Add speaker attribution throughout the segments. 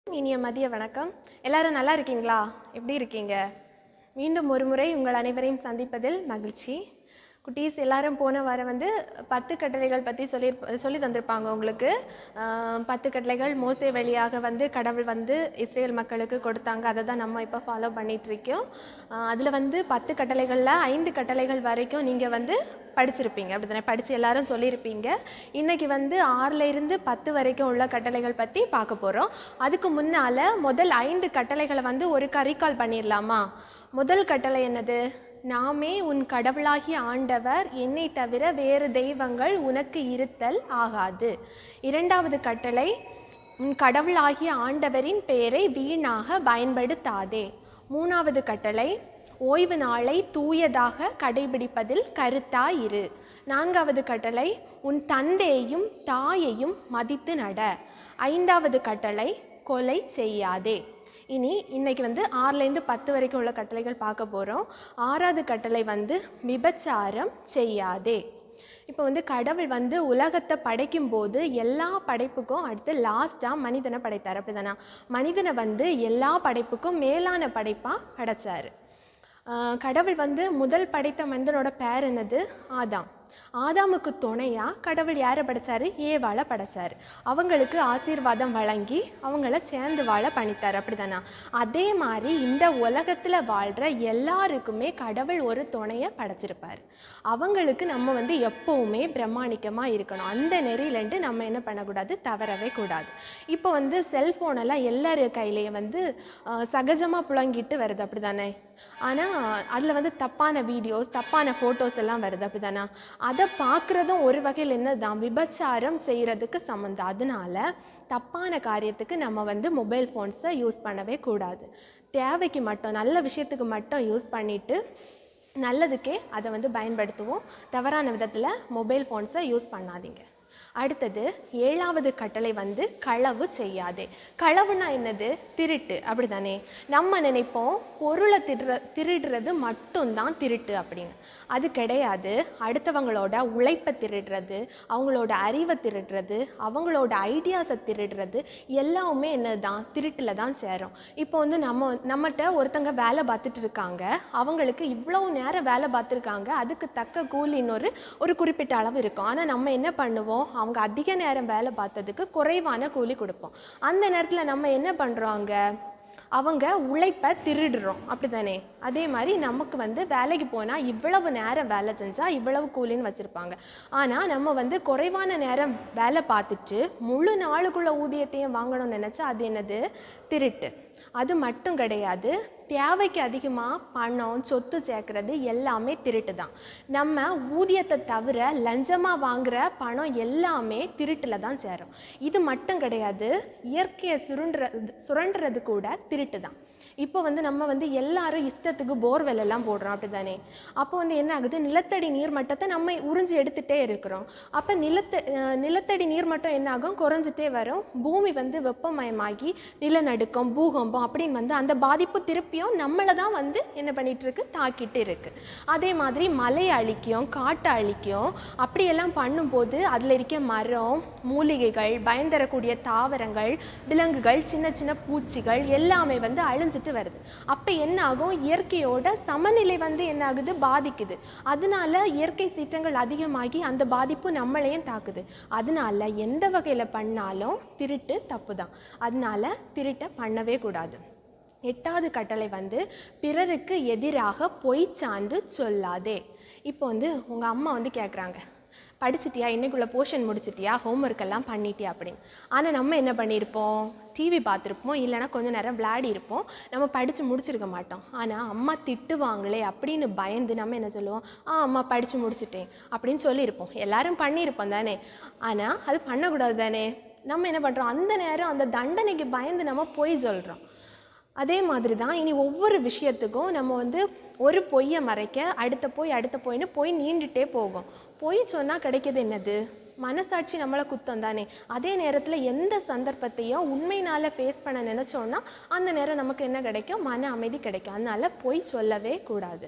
Speaker 1: இனிய மதிய வணக்கம் எல்லாரும் நல்லா இருக்கீங்களா எப்படி இருக்கீங்க மீண்டும் ஒரு முறை உங்கள் அனைவரையும் சந்திப்பதில் மகிழ்ச்சி குட்டீஸ் எல்லாரும் போன வாரம் வந்து பத்து கட்டளைகள் பற்றி சொல்லி சொல்லி தந்திருப்பாங்க உங்களுக்கு ஆஹ் பத்து கட்டளைகள் மோசே வழியாக வந்து கடவுள் வந்து இஸ்ரேல் மக்களுக்கு கொடுத்தாங்க அதை தான் நம்ம இப்போ ஃபாலோ பண்ணிட்டு இருக்கோம் அதில் வந்து பத்து கட்டளைகளில் ஐந்து கட்டளைகள் வரைக்கும் நீங்கள் வந்து படிச்சிருப்பீங்க அப்படி தானே படித்து எல்லாரும் சொல்லியிருப்பீங்க இன்னைக்கு வந்து ஆறுல இருந்து பத்து வரைக்கும் உள்ள கட்டளைகள் பற்றி பார்க்க போகிறோம் அதுக்கு முன்னால் முதல் ஐந்து கட்டளைகளை வந்து ஒரு கரிகால் பண்ணிடலாமா முதல் கட்டளை என்னது நாமே உன் கடவுளாகிய ஆண்டவர் என்னை தவிர வேறு தெய்வங்கள் உனக்கு இருத்தல் ஆகாது இரண்டாவது கட்டளை உன் கடவுளாகிய ஆண்டவரின் பெயரை வீணாக பயன்படுத்தாதே மூணாவது கட்டளை ஓய்வு நாளை தூயதாக கடைபிடிப்பதில் கருத்தாயிரு நான்காவது கட்டளை உன் தந்தையையும் தாயையும் மதித்து நட ஐந்தாவது கட்டளை கொலை செய்யாதே இனி இன்னைக்கு வந்து ஆறுலேருந்து பத்து வரைக்கும் உள்ள கட்டளைகள் பார்க்க போகிறோம் ஆறாவது கட்டளை வந்து விபச்சாரம் செய்யாதே இப்போ வந்து கடவுள் வந்து உலகத்தை படைக்கும் போது எல்லா படைப்புக்கும் அடுத்து லாஸ்ட்டாக மனிதனை படைத்தார் அப்படிதானா மனிதனை வந்து எல்லா படைப்புக்கும் மேலான படைப்பாக படைச்சாரு ஆஹ் கடவுள் வந்து முதல் படைத்த மனிதனோட பேர் என்னது ஆதாம் ஆதாமுக்கு துணையா கடவுள் யாரை படைச்சாரு ஏவாளை படைச்சாரு அவங்களுக்கு ஆசீர்வாதம் வழங்கி அவங்கள சேர்ந்து வாழ பண்ணித்தார் அப்படிதானா அதே மாதிரி இந்த உலகத்துல வாழ்ற எல்லாருக்குமே கடவுள் ஒரு துணையை படைச்சிருப்பார் அவங்களுக்கு நம்ம வந்து எப்பவுமே பிரமாணிக்கமா இருக்கணும் அந்த நெறியிலேருந்து நம்ம என்ன பண்ணக்கூடாது தவறவே கூடாது இப்போ வந்து செல்ஃபோன் எல்லாம் எல்லார் கையிலேயே வந்து ஆஹ் சகஜமா புழங்கிட்டு வருது அப்படிதானே ஆனால் அதில் வந்து தப்பான வீடியோஸ் தப்பான ஃபோட்டோஸ் எல்லாம் வருது அப்படிதானா அதை பார்க்குறதும் ஒரு வகையில் என்னதான் விபச்சாரம் செய்கிறதுக்கு சம்மந்தம் அதனால தப்பான காரியத்துக்கு நம்ம வந்து மொபைல் ஃபோன்ஸை யூஸ் பண்ணவே கூடாது தேவைக்கு மட்டும் நல்ல விஷயத்துக்கு மட்டும் யூஸ் பண்ணிட்டு நல்லதுக்கே அதை வந்து பயன்படுத்துவோம் தவறான விதத்தில் மொபைல் ஃபோன்ஸை யூஸ் பண்ணாதீங்க அடுத்தது ஏழாவது கட்டளை வந்து களவு செய்யாதே களவுனா என்னது திருட்டு அப்படிதானே நம்ம நினைப்போம் பொருளை திருடுற திருடுறது மட்டும்தான் திருட்டு அப்படின்னு அது கிடையாது அடுத்தவங்களோட உழைப்பை திருடுறது அவங்களோட அறிவை திருடுறது அவங்களோட ஐடியாஸை திருடுறது எல்லாமே என்னதான் திருட்டில் தான் சேரும் இப்போ வந்து நம்ம நம்மகிட்ட ஒருத்தங்க வேலை பார்த்துட்டு இருக்காங்க அவங்களுக்கு இவ்வளவு நேரம் வேலை பார்த்துருக்காங்க அதுக்கு தக்க கூலின்னு ஒரு ஒரு குறிப்பிட்ட அளவு இருக்கும் ஆனால் நம்ம என்ன பண்ணுவோம் அவங்க அதிக நேரம் வேலை பார்த்ததுக்கு குறைவான கூலி கொடுப்போம் அந்த நேரத்தில் நம்ம என்ன பண்ணுறோங்க அவங்க உழைப்பை திருடுறோம் அப்படிதானே அதே மாதிரி நமக்கு வந்து வேலைக்கு போனால் இவ்வளவு நேரம் வேலை செஞ்சால் இவ்வளவு கூலின்னு வச்சுருப்பாங்க ஆனால் நம்ம வந்து குறைவான நேரம் வேலை பார்த்துட்டு முழு நாளுக்குள்ள ஊதியத்தையும் வாங்கணும்னு நினச்சா அது என்னது திருட்டு அது மட்டும் கிடையாது தேவைக்கு அதிகமாக பணம் சொத்து சேர்க்கறது எல்லாமே திருட்டு தான் நம்ம ஊதியத்தை தவிர லஞ்சமாக வாங்குற பணம் எல்லாமே திருட்டில் தான் சேரும் இது மட்டும் கிடையாது இயற்கையை சுருண்டுறது சுரண்டுறது கூட திருட்டு தான் இப்போ வந்து நம்ம வந்து எல்லாரும் இஷ்டத்துக்கு போர்வெல் எல்லாம் போடுறோம் அப்படிதானே அப்போ வந்து என்ன ஆகுது நிலத்தடி நீர் மட்டத்தை நம்ம உறிஞ்சி எடுத்துகிட்டே இருக்கிறோம் அப்போ நிலத்த அஹ் நிலத்தடி நீர் மட்டம் என்ன ஆகும் குறைஞ்சிட்டே வரும் பூமி வந்து வெப்பமயமாகி நிலநடுக்கம் பூகம்பம் அப்படின்னு வந்து அந்த பாதிப்பு திருப்பியும் நம்மளை தான் வந்து என்ன பண்ணிட்டு இருக்கு தாக்கிட்டு இருக்கு அதே மாதிரி மலையை அழிக்கும் காட்டை அழிக்கும் அப்படியெல்லாம் பண்ணும்போது அதில் இருக்க மரம் மூலிகைகள் பயந்தரக்கூடிய தாவரங்கள் விலங்குகள் சின்ன சின்ன பூச்சிகள் எல்லாமே வந்து அழிஞ்சிட்டு வருது அப்போ என்ன ஆகும் இயற்கையோட சமநிலை வந்து என்ன ஆகுது பாதிக்குது அதனால இயற்கை சீற்றங்கள் அதிகமாகி அந்த பாதிப்பு நம்மளையும் தாக்குது அதனால எந்த வகையில் பண்ணாலும் திருட்டு தப்பு தான் அதனால திருட்டை பண்ணவே கூடாது எட்டாவது கட்டளை வந்து பிறருக்கு எதிராக பொய் சான்று சொல்லாதே இப்போ வந்து உங்கள் அம்மா வந்து கேட்குறாங்க படிச்சிட்டியா இன்னைக்குள்ள போர்ஷன் முடிச்சிட்டியா ஹோம்ஒர்க் எல்லாம் பண்ணிட்டியா அப்படின்னு ஆனால் நம்ம என்ன பண்ணியிருப்போம் டிவி பார்த்துருப்போம் இல்லைன்னா கொஞ்ச நேரம் விளையாடி இருப்போம் நம்ம படித்து முடிச்சிருக்க மாட்டோம் ஆனால் அம்மா திட்டுவாங்களே அப்படின்னு பயந்து நம்ம என்ன சொல்லுவோம் ஆ அம்மா படித்து முடிச்சிட்டேன் அப்படின்னு சொல்லியிருப்போம் எல்லாரும் பண்ணியிருப்போம் தானே ஆனால் அது பண்ணக்கூடாது தானே நம்ம என்ன பண்ணுறோம் அந்த நேரம் அந்த தண்டனைக்கு பயந்து நம்ம பொய் சொல்கிறோம் அதே மாதிரி தான் இனி ஒவ்வொரு விஷயத்துக்கும் நம்ம வந்து ஒரு பொய்யை மறைக்க அடுத்த பொய் அடுத்த பொய்னு பொய் நீண்டுட்டே போகும் பொய் சொன்னால் கிடைக்கிறது என்னது மனசாட்சி நம்மளை குத்தம் தானே அதே நேரத்தில் எந்த சந்தர்ப்பத்தையும் உண்மையினால ஃபேஸ் பண்ண நினச்சோன்னா அந்த நேரம் நமக்கு என்ன கிடைக்கும் மன அமைதி கிடைக்கும் அதனால பொய் சொல்லவே கூடாது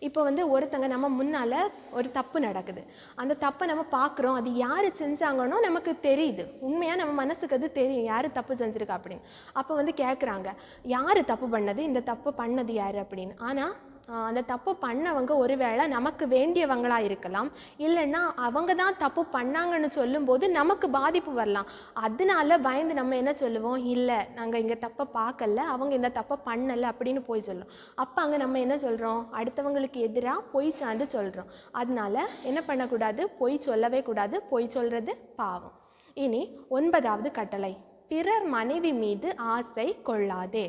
Speaker 1: இப்போ வந்து ஒருத்தங்க நம்ம முன்னால் ஒரு தப்பு நடக்குது அந்த தப்பை நம்ம பார்க்குறோம் அது யார் செஞ்சாங்கன்னோ நமக்கு தெரியுது உண்மையாக நம்ம மனசுக்கு அது தெரியும் யார் தப்பு செஞ்சுருக்கா அப்படின்னு அப்போ வந்து கேட்குறாங்க யார் தப்பு பண்ணது இந்த தப்பு பண்ணது யார் அப்படின்னு ஆனால் ஆஹ் அந்த தப்பு பண்ணவங்க ஒருவேளை நமக்கு வேண்டியவங்களா இருக்கலாம் இல்லைன்னா அவங்க தான் தப்பு பண்ணாங்கன்னு சொல்லும்போது நமக்கு பாதிப்பு வரலாம் அதனால பயந்து நம்ம என்ன சொல்லுவோம் இல்லை நாங்கள் இங்கே தப்பை பார்க்கல அவங்க இந்த தப்பை பண்ணலை அப்படின்னு போய் சொல்லுவோம் அப்போ அங்கே நம்ம என்ன சொல்கிறோம் அடுத்தவங்களுக்கு எதிராக பொய் சான்று சொல்கிறோம் அதனால என்ன பண்ணக்கூடாது பொய் சொல்லவே கூடாது பொய் சொல்கிறது பாவம் இனி ஒன்பதாவது கட்டளை பிறர் மனைவி மீது ஆசை கொள்ளாதே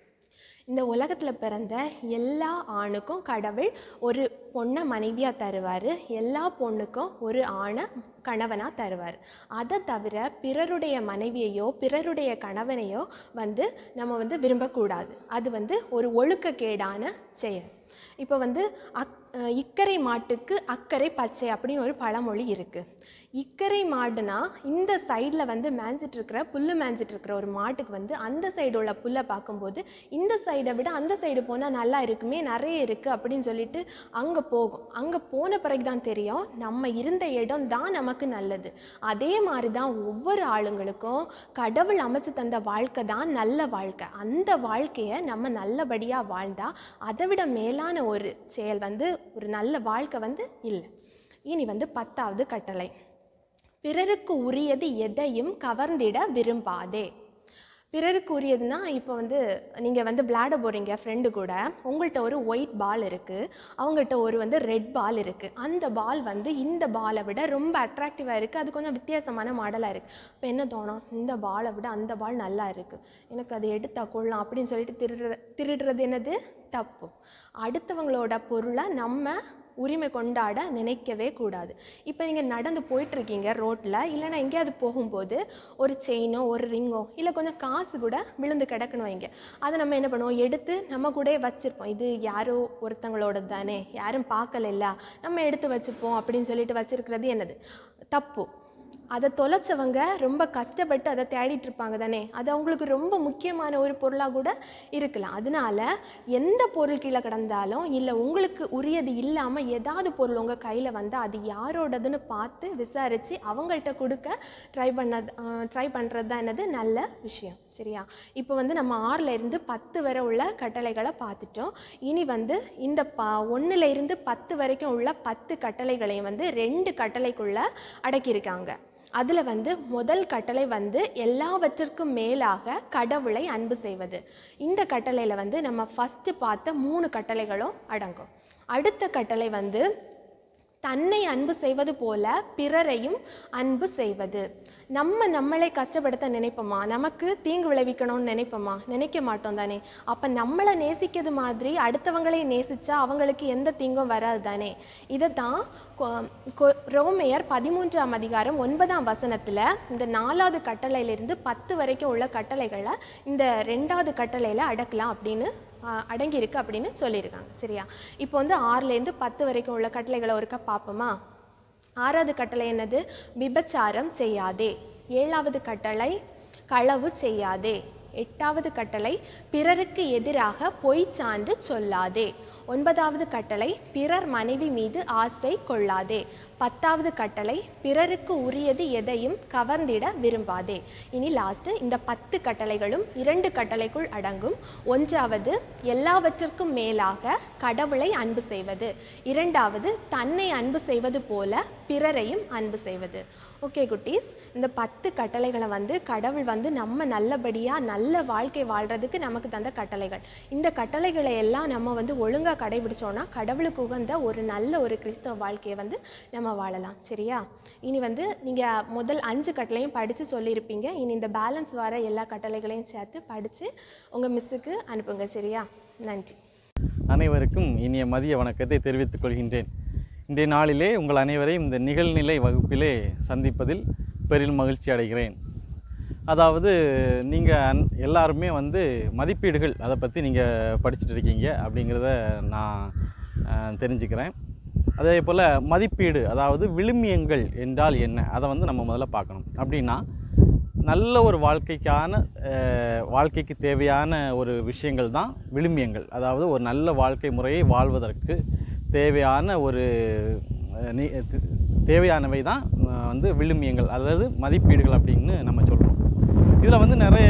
Speaker 1: இந்த உலகத்தில் பிறந்த எல்லா ஆணுக்கும் கடவுள் ஒரு பொண்ணை மனைவியாக தருவார் எல்லா பொண்ணுக்கும் ஒரு ஆணை கணவனாக தருவார் அதை தவிர பிறருடைய மனைவியையோ பிறருடைய கணவனையோ வந்து நம்ம வந்து விரும்பக்கூடாது அது வந்து ஒரு ஒழுக்கக்கேடான செயல் இப்போ வந்து அக் அஹ் இக்கரை மாட்டுக்கு அக்கறை பச்சை அப்படின்னு ஒரு பழமொழி இருக்குது இக்கரை மாடுனா இந்த சைடில் வந்து மேய்ஞ்சிட்டு இருக்கிற புல்லு மேய்ஞ்சிட்டு இருக்கிற ஒரு மாட்டுக்கு வந்து அந்த சைடு உள்ள புல்லை பார்க்கும்போது இந்த சைடை விட அந்த சைடு போனால் நல்லா இருக்குமே நிறைய இருக்குது அப்படின்னு சொல்லிட்டு அங்கே போகும் அங்கே போன பிறகு தான் தெரியும் நம்ம இருந்த இடம் தான் நமக்கு நல்லது அதே மாதிரி தான் ஒவ்வொரு ஆளுங்களுக்கும் கடவுள் அமைச்சு தந்த வாழ்க்கை தான் நல்ல வாழ்க்கை அந்த வாழ்க்கையை நம்ம நல்லபடியாக வாழ்ந்தா அதை விட மேலான ஒரு செயல் வந்து ஒரு நல்ல வாழ்க்கை வந்து இல்லை இனி வந்து பத்தாவது கட்டளை பிறருக்கு உரியது எதையும் கவர்ந்திட விரும்பாதே பிறருக்கு உரியதுன்னா இப்போ வந்து நீங்கள் வந்து விளையாட போகிறீங்க ஃப்ரெண்டு கூட உங்கள்கிட்ட ஒரு ஒயிட் பால் இருக்குது அவங்கள்ட்ட ஒரு வந்து ரெட் பால் இருக்குது அந்த பால் வந்து இந்த பாலை விட ரொம்ப அட்ராக்டிவாக இருக்குது அது கொஞ்சம் வித்தியாசமான மாடலாக இருக்குது இப்போ என்ன தோணும் இந்த பாலை விட அந்த பால் நல்லா இருக்குது எனக்கு அதை எடுத்தா கொள்ளலாம் அப்படின்னு சொல்லிட்டு திருடுற திருடுறது என்னது தப்பு அடுத்தவங்களோட பொருளை நம்ம உரிமை கொண்டாட நினைக்கவே கூடாது இப்போ நீங்கள் நடந்து போயிட்டுருக்கீங்க ரோட்டில் இல்லைன்னா எங்கேயாவது போகும்போது ஒரு செயினோ ஒரு ரிங்கோ இல்லை கொஞ்சம் காசு கூட விழுந்து கிடக்குன்னு வைங்க அதை நம்ம என்ன பண்ணுவோம் எடுத்து நம்ம கூடயே வச்சுருப்போம் இது யாரோ ஒருத்தங்களோடது தானே யாரும் பார்க்கல நம்ம எடுத்து வச்சுப்போம் அப்படின்னு சொல்லிட்டு வச்சிருக்கிறது என்னது தப்பு அதை தொலைச்சவங்க ரொம்ப கஷ்டப்பட்டு அதை தேடிட்டு இருப்பாங்க தானே அது அவங்களுக்கு ரொம்ப முக்கியமான ஒரு பொருளாக கூட இருக்கலாம் அதனால எந்த பொருள் கீழே கிடந்தாலும் இல்லை உங்களுக்கு உரியது இல்லாமல் ஏதாவது பொருள் உங்கள் கையில் வந்தால் அது யாரோடதுன்னு பார்த்து விசாரித்து அவங்கள்ட்ட கொடுக்க ட்ரை பண்ணது ட்ரை பண்ணுறது தான் என்னது நல்ல விஷயம் சரியா இப்போ வந்து நம்ம ஆறில் இருந்து பத்து வரை உள்ள கட்டளைகளை பார்த்துட்டோம் இனி வந்து இந்த ப ஒன்றுல இருந்து பத்து வரைக்கும் உள்ள பத்து கட்டளைகளையும் வந்து ரெண்டு கட்டளைக்குள்ள அடக்கியிருக்காங்க அதில் வந்து முதல் கட்டளை வந்து எல்லாவற்றிற்கும் மேலாக கடவுளை அன்பு செய்வது இந்த கட்டளையில் வந்து நம்ம ஃபஸ்ட்டு பார்த்த மூணு கட்டளைகளும் அடங்கும் அடுத்த கட்டளை வந்து தன்னை அன்பு செய்வது போல பிறரையும் அன்பு செய்வது நம்ம நம்மளை கஷ்டப்படுத்த நினைப்போமா நமக்கு தீங்கு விளைவிக்கணும்னு நினைப்போமா நினைக்க மாட்டோம் தானே அப்போ நம்மளை நேசிக்கிறது மாதிரி அடுத்தவங்களை நேசிச்சா அவங்களுக்கு எந்த தீங்கும் வராது தானே இதை தான் கொ- கொ- ரோமையர் பதிமூன்றாம் அதிகாரம் ஒன்பதாம் வசனத்தில் இந்த நாலாவது கட்டளையிலிருந்து பத்து வரைக்கும் உள்ள கட்டளைகளை இந்த ரெண்டாவது கட்டளையில் அடக்கலாம் அப்படின்னு ஆஹ், அடங்கியிருக்கு அப்படின்னு சொல்லியிருக்காங்க சரியா இப்போ வந்து ஆறுலேருந்து பத்து வரைக்கும் உள்ள கட்டளைகளை ஒருக்கா பார்ப்போமா ஆறாவது கட்டளை என்னது விபச்சாரம் செய்யாதே ஏழாவது கட்டளை களவு செய்யாதே எட்டாவது கட்டளை பிறருக்கு எதிராக பொய் சான்று சொல்லாதே ஒன்பதாவது கட்டளை பிறர் மனைவி மீது ஆசை கொள்ளாதே பத்தாவது கட்டளை பிறருக்கு உரியது எதையும் கவர்ந்திட விரும்பாதே இனி லாஸ்ட்டு இந்த பத்து கட்டளைகளும் இரண்டு கட்டளைக்குள் அடங்கும் ஒன்றாவது எல்லாவற்றிற்கும் மேலாக கடவுளை அன்பு செய்வது இரண்டாவது தன்னை அன்பு செய்வது போல பிறரையும் அன்பு செய்வது ஓகே குட்டீஸ் இந்த பத்து கட்டளைகளை வந்து கடவுள் வந்து நம்ம நல்லபடியாக நல்ல வாழ்க்கை வாழ்கிறதுக்கு நமக்கு தந்த கட்டளைகள் இந்த கட்டளைகளை எல்லாம் நம்ம வந்து ஒழுங்காக கடைபிடிச்சோன்னா கடவுளுக்கு உகந்த ஒரு நல்ல ஒரு கிறிஸ்தவ வாழ்க்கையை வந்து நம்ம வாழலாம் சரியா இனி வந்து நீங்கள் முதல் அஞ்சு கட்டளையும் படித்து சொல்லியிருப்பீங்க இனி இந்த பேலன்ஸ் வர எல்லா கட்டளைகளையும் சேர்த்து படித்து உங்கள் மிஸ்ஸுக்கு அனுப்புங்க சரியா நன்றி
Speaker 2: அனைவருக்கும் இனிய மதிய வணக்கத்தை தெரிவித்துக் கொள்கின்றேன் இன்றைய நாளிலே உங்கள் அனைவரையும் இந்த நிகழ்நிலை வகுப்பிலே சந்திப்பதில் பெரிதும் மகிழ்ச்சி அடைகிறேன் அதாவது நீங்கள் எல்லாருமே வந்து மதிப்பீடுகள் அதை பற்றி நீங்கள் படிச்சுட்டு இருக்கீங்க அப்படிங்கிறத நான் அஹ், தெரிஞ்சுக்கிறேன் அதே போல் மதிப்பீடு அதாவது விழுமியங்கள் என்றால் என்ன அதை வந்து நம்ம முதல்ல பார்க்கணும் அப்படின்னா நல்ல ஒரு வாழ்க்கைக்கான அஹ், வாழ்க்கைக்கு தேவையான ஒரு விஷயங்கள் தான் விழுமியங்கள் அதாவது ஒரு நல்ல வாழ்க்கை முறையை வாழ்வதற்கு தேவையான ஒரு அஹ், நீ தி- தேவையானவை தான் அஹ், வந்து விழுமியங்கள் அதாவது மதிப்பீடுகள் அப்படின்னு நம்ம சொல்கிறோம் இதில் வந்து நிறைய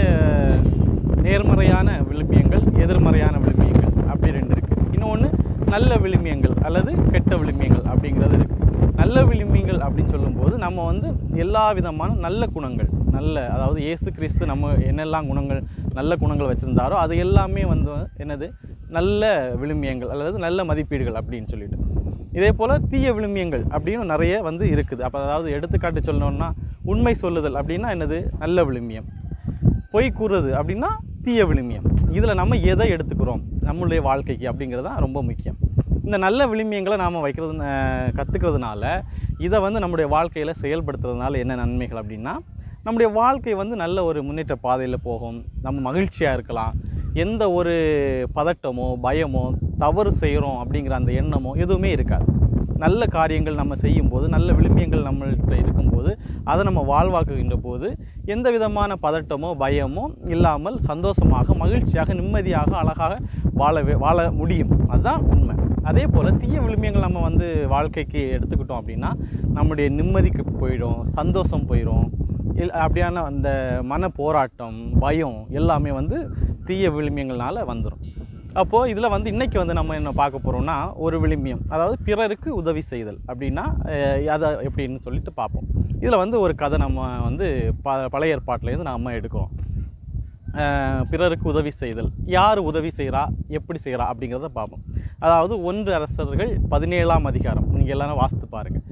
Speaker 2: நேர்மறையான விழுமியங்கள் எதிர்மறையான விழுமியங்கள் அப்படி ரெண்டு இருக்குது இன்னொன்று நல்ல விழுமியங்கள் அல்லது கெட்ட விழுமியங்கள் அப்படிங்கிறது இருக்குது நல்ல விழுமியங்கள் அப்படின்னு சொல்லும்போது நம்ம வந்து எல்லா விதமான நல்ல குணங்கள் நல்ல அதாவது இயேசு கிறிஸ்து நம்ம என்னெல்லாம் குணங்கள் நல்ல குணங்கள் வச்சுருந்தாரோ அது எல்லாமே வந்து என்னது நல்ல விழுமியங்கள் அல்லது நல்ல மதிப்பீடுகள் அப்படின்னு சொல்லிட்டு இதே போல் தீய விழுமியங்கள் அப்படின்னு நிறைய வந்து இருக்குது அப்போ அதாவது எடுத்துக்காட்டு சொல்லணும்னா உண்மை சொல்லுதல் அப்படின்னா என்னது நல்ல விழுமியம் பொய் கூறுறது அப்படின்னா தீய விழுமியம் இதில் நம்ம எதை எடுத்துக்கிறோம் நம்மளுடைய வாழ்க்கைக்கு அப்படிங்கிறது தான் ரொம்ப முக்கியம் இந்த நல்ல விழுமியங்களை நாம் வைக்கிறது கற்றுக்கிறதுனால இதை வந்து நம்முடைய வாழ்க்கையில் செயல்படுத்துறதுனால என்ன நன்மைகள் அப்படின்னா நம்முடைய வாழ்க்கை வந்து நல்ல ஒரு முன்னேற்ற பாதையில் போகும் நம்ம மகிழ்ச்சியாக இருக்கலாம் எந்த ஒரு பதட்டமோ பயமோ தவறு செய்கிறோம் அப்படிங்கிற அந்த எண்ணமோ எதுவுமே இருக்காது நல்ல காரியங்கள் நம்ம செய்யும்போது நல்ல விழுமியங்கள் நம்மள்கிட்ட இருக்கும்போது அதை நம்ம வாழ்வாக்குகின்ற போது எந்த விதமான பதட்டமோ பயமோ இல்லாமல் சந்தோஷமாக மகிழ்ச்சியாக நிம்மதியாக அழகாக வாழவே வாழ முடியும் அதுதான் உண்மை அதே போல் தீய விழுமியங்கள் நம்ம வந்து வாழ்க்கைக்கு எடுத்துக்கிட்டோம் அப்படின்னா நம்முடைய நிம்மதிக்கு போயிடும் சந்தோஷம் போயிடும் இல் அப்படியான அந்த மன போராட்டம் பயம் எல்லாமே வந்து தீய விழுமியங்கள்னால வந்துடும் அப்போது இதில் வந்து இன்றைக்கி வந்து நம்ம என்ன பார்க்க போகிறோம்னா ஒரு விழுமியம் அதாவது பிறருக்கு உதவி செய்தல் அப்படின்னா அஹ், அதை எப்படின்னு சொல்லிட்டு பார்ப்போம் இதில் வந்து ஒரு கதை நம்ம வந்து ப பழைய ஏற்பாட்டிலேருந்து நம்ம எடுக்கிறோம் அஹ், பிறருக்கு உதவி செய்தல் யார் உதவி செய்கிறா எப்படி செய்கிறா அப்படிங்கிறத பார்ப்போம் அதாவது ஒன்று அரசர்கள் பதினேழாம் அதிகாரம் நீங்கள் எல்லாரும் வாசித்து பாருங்கள்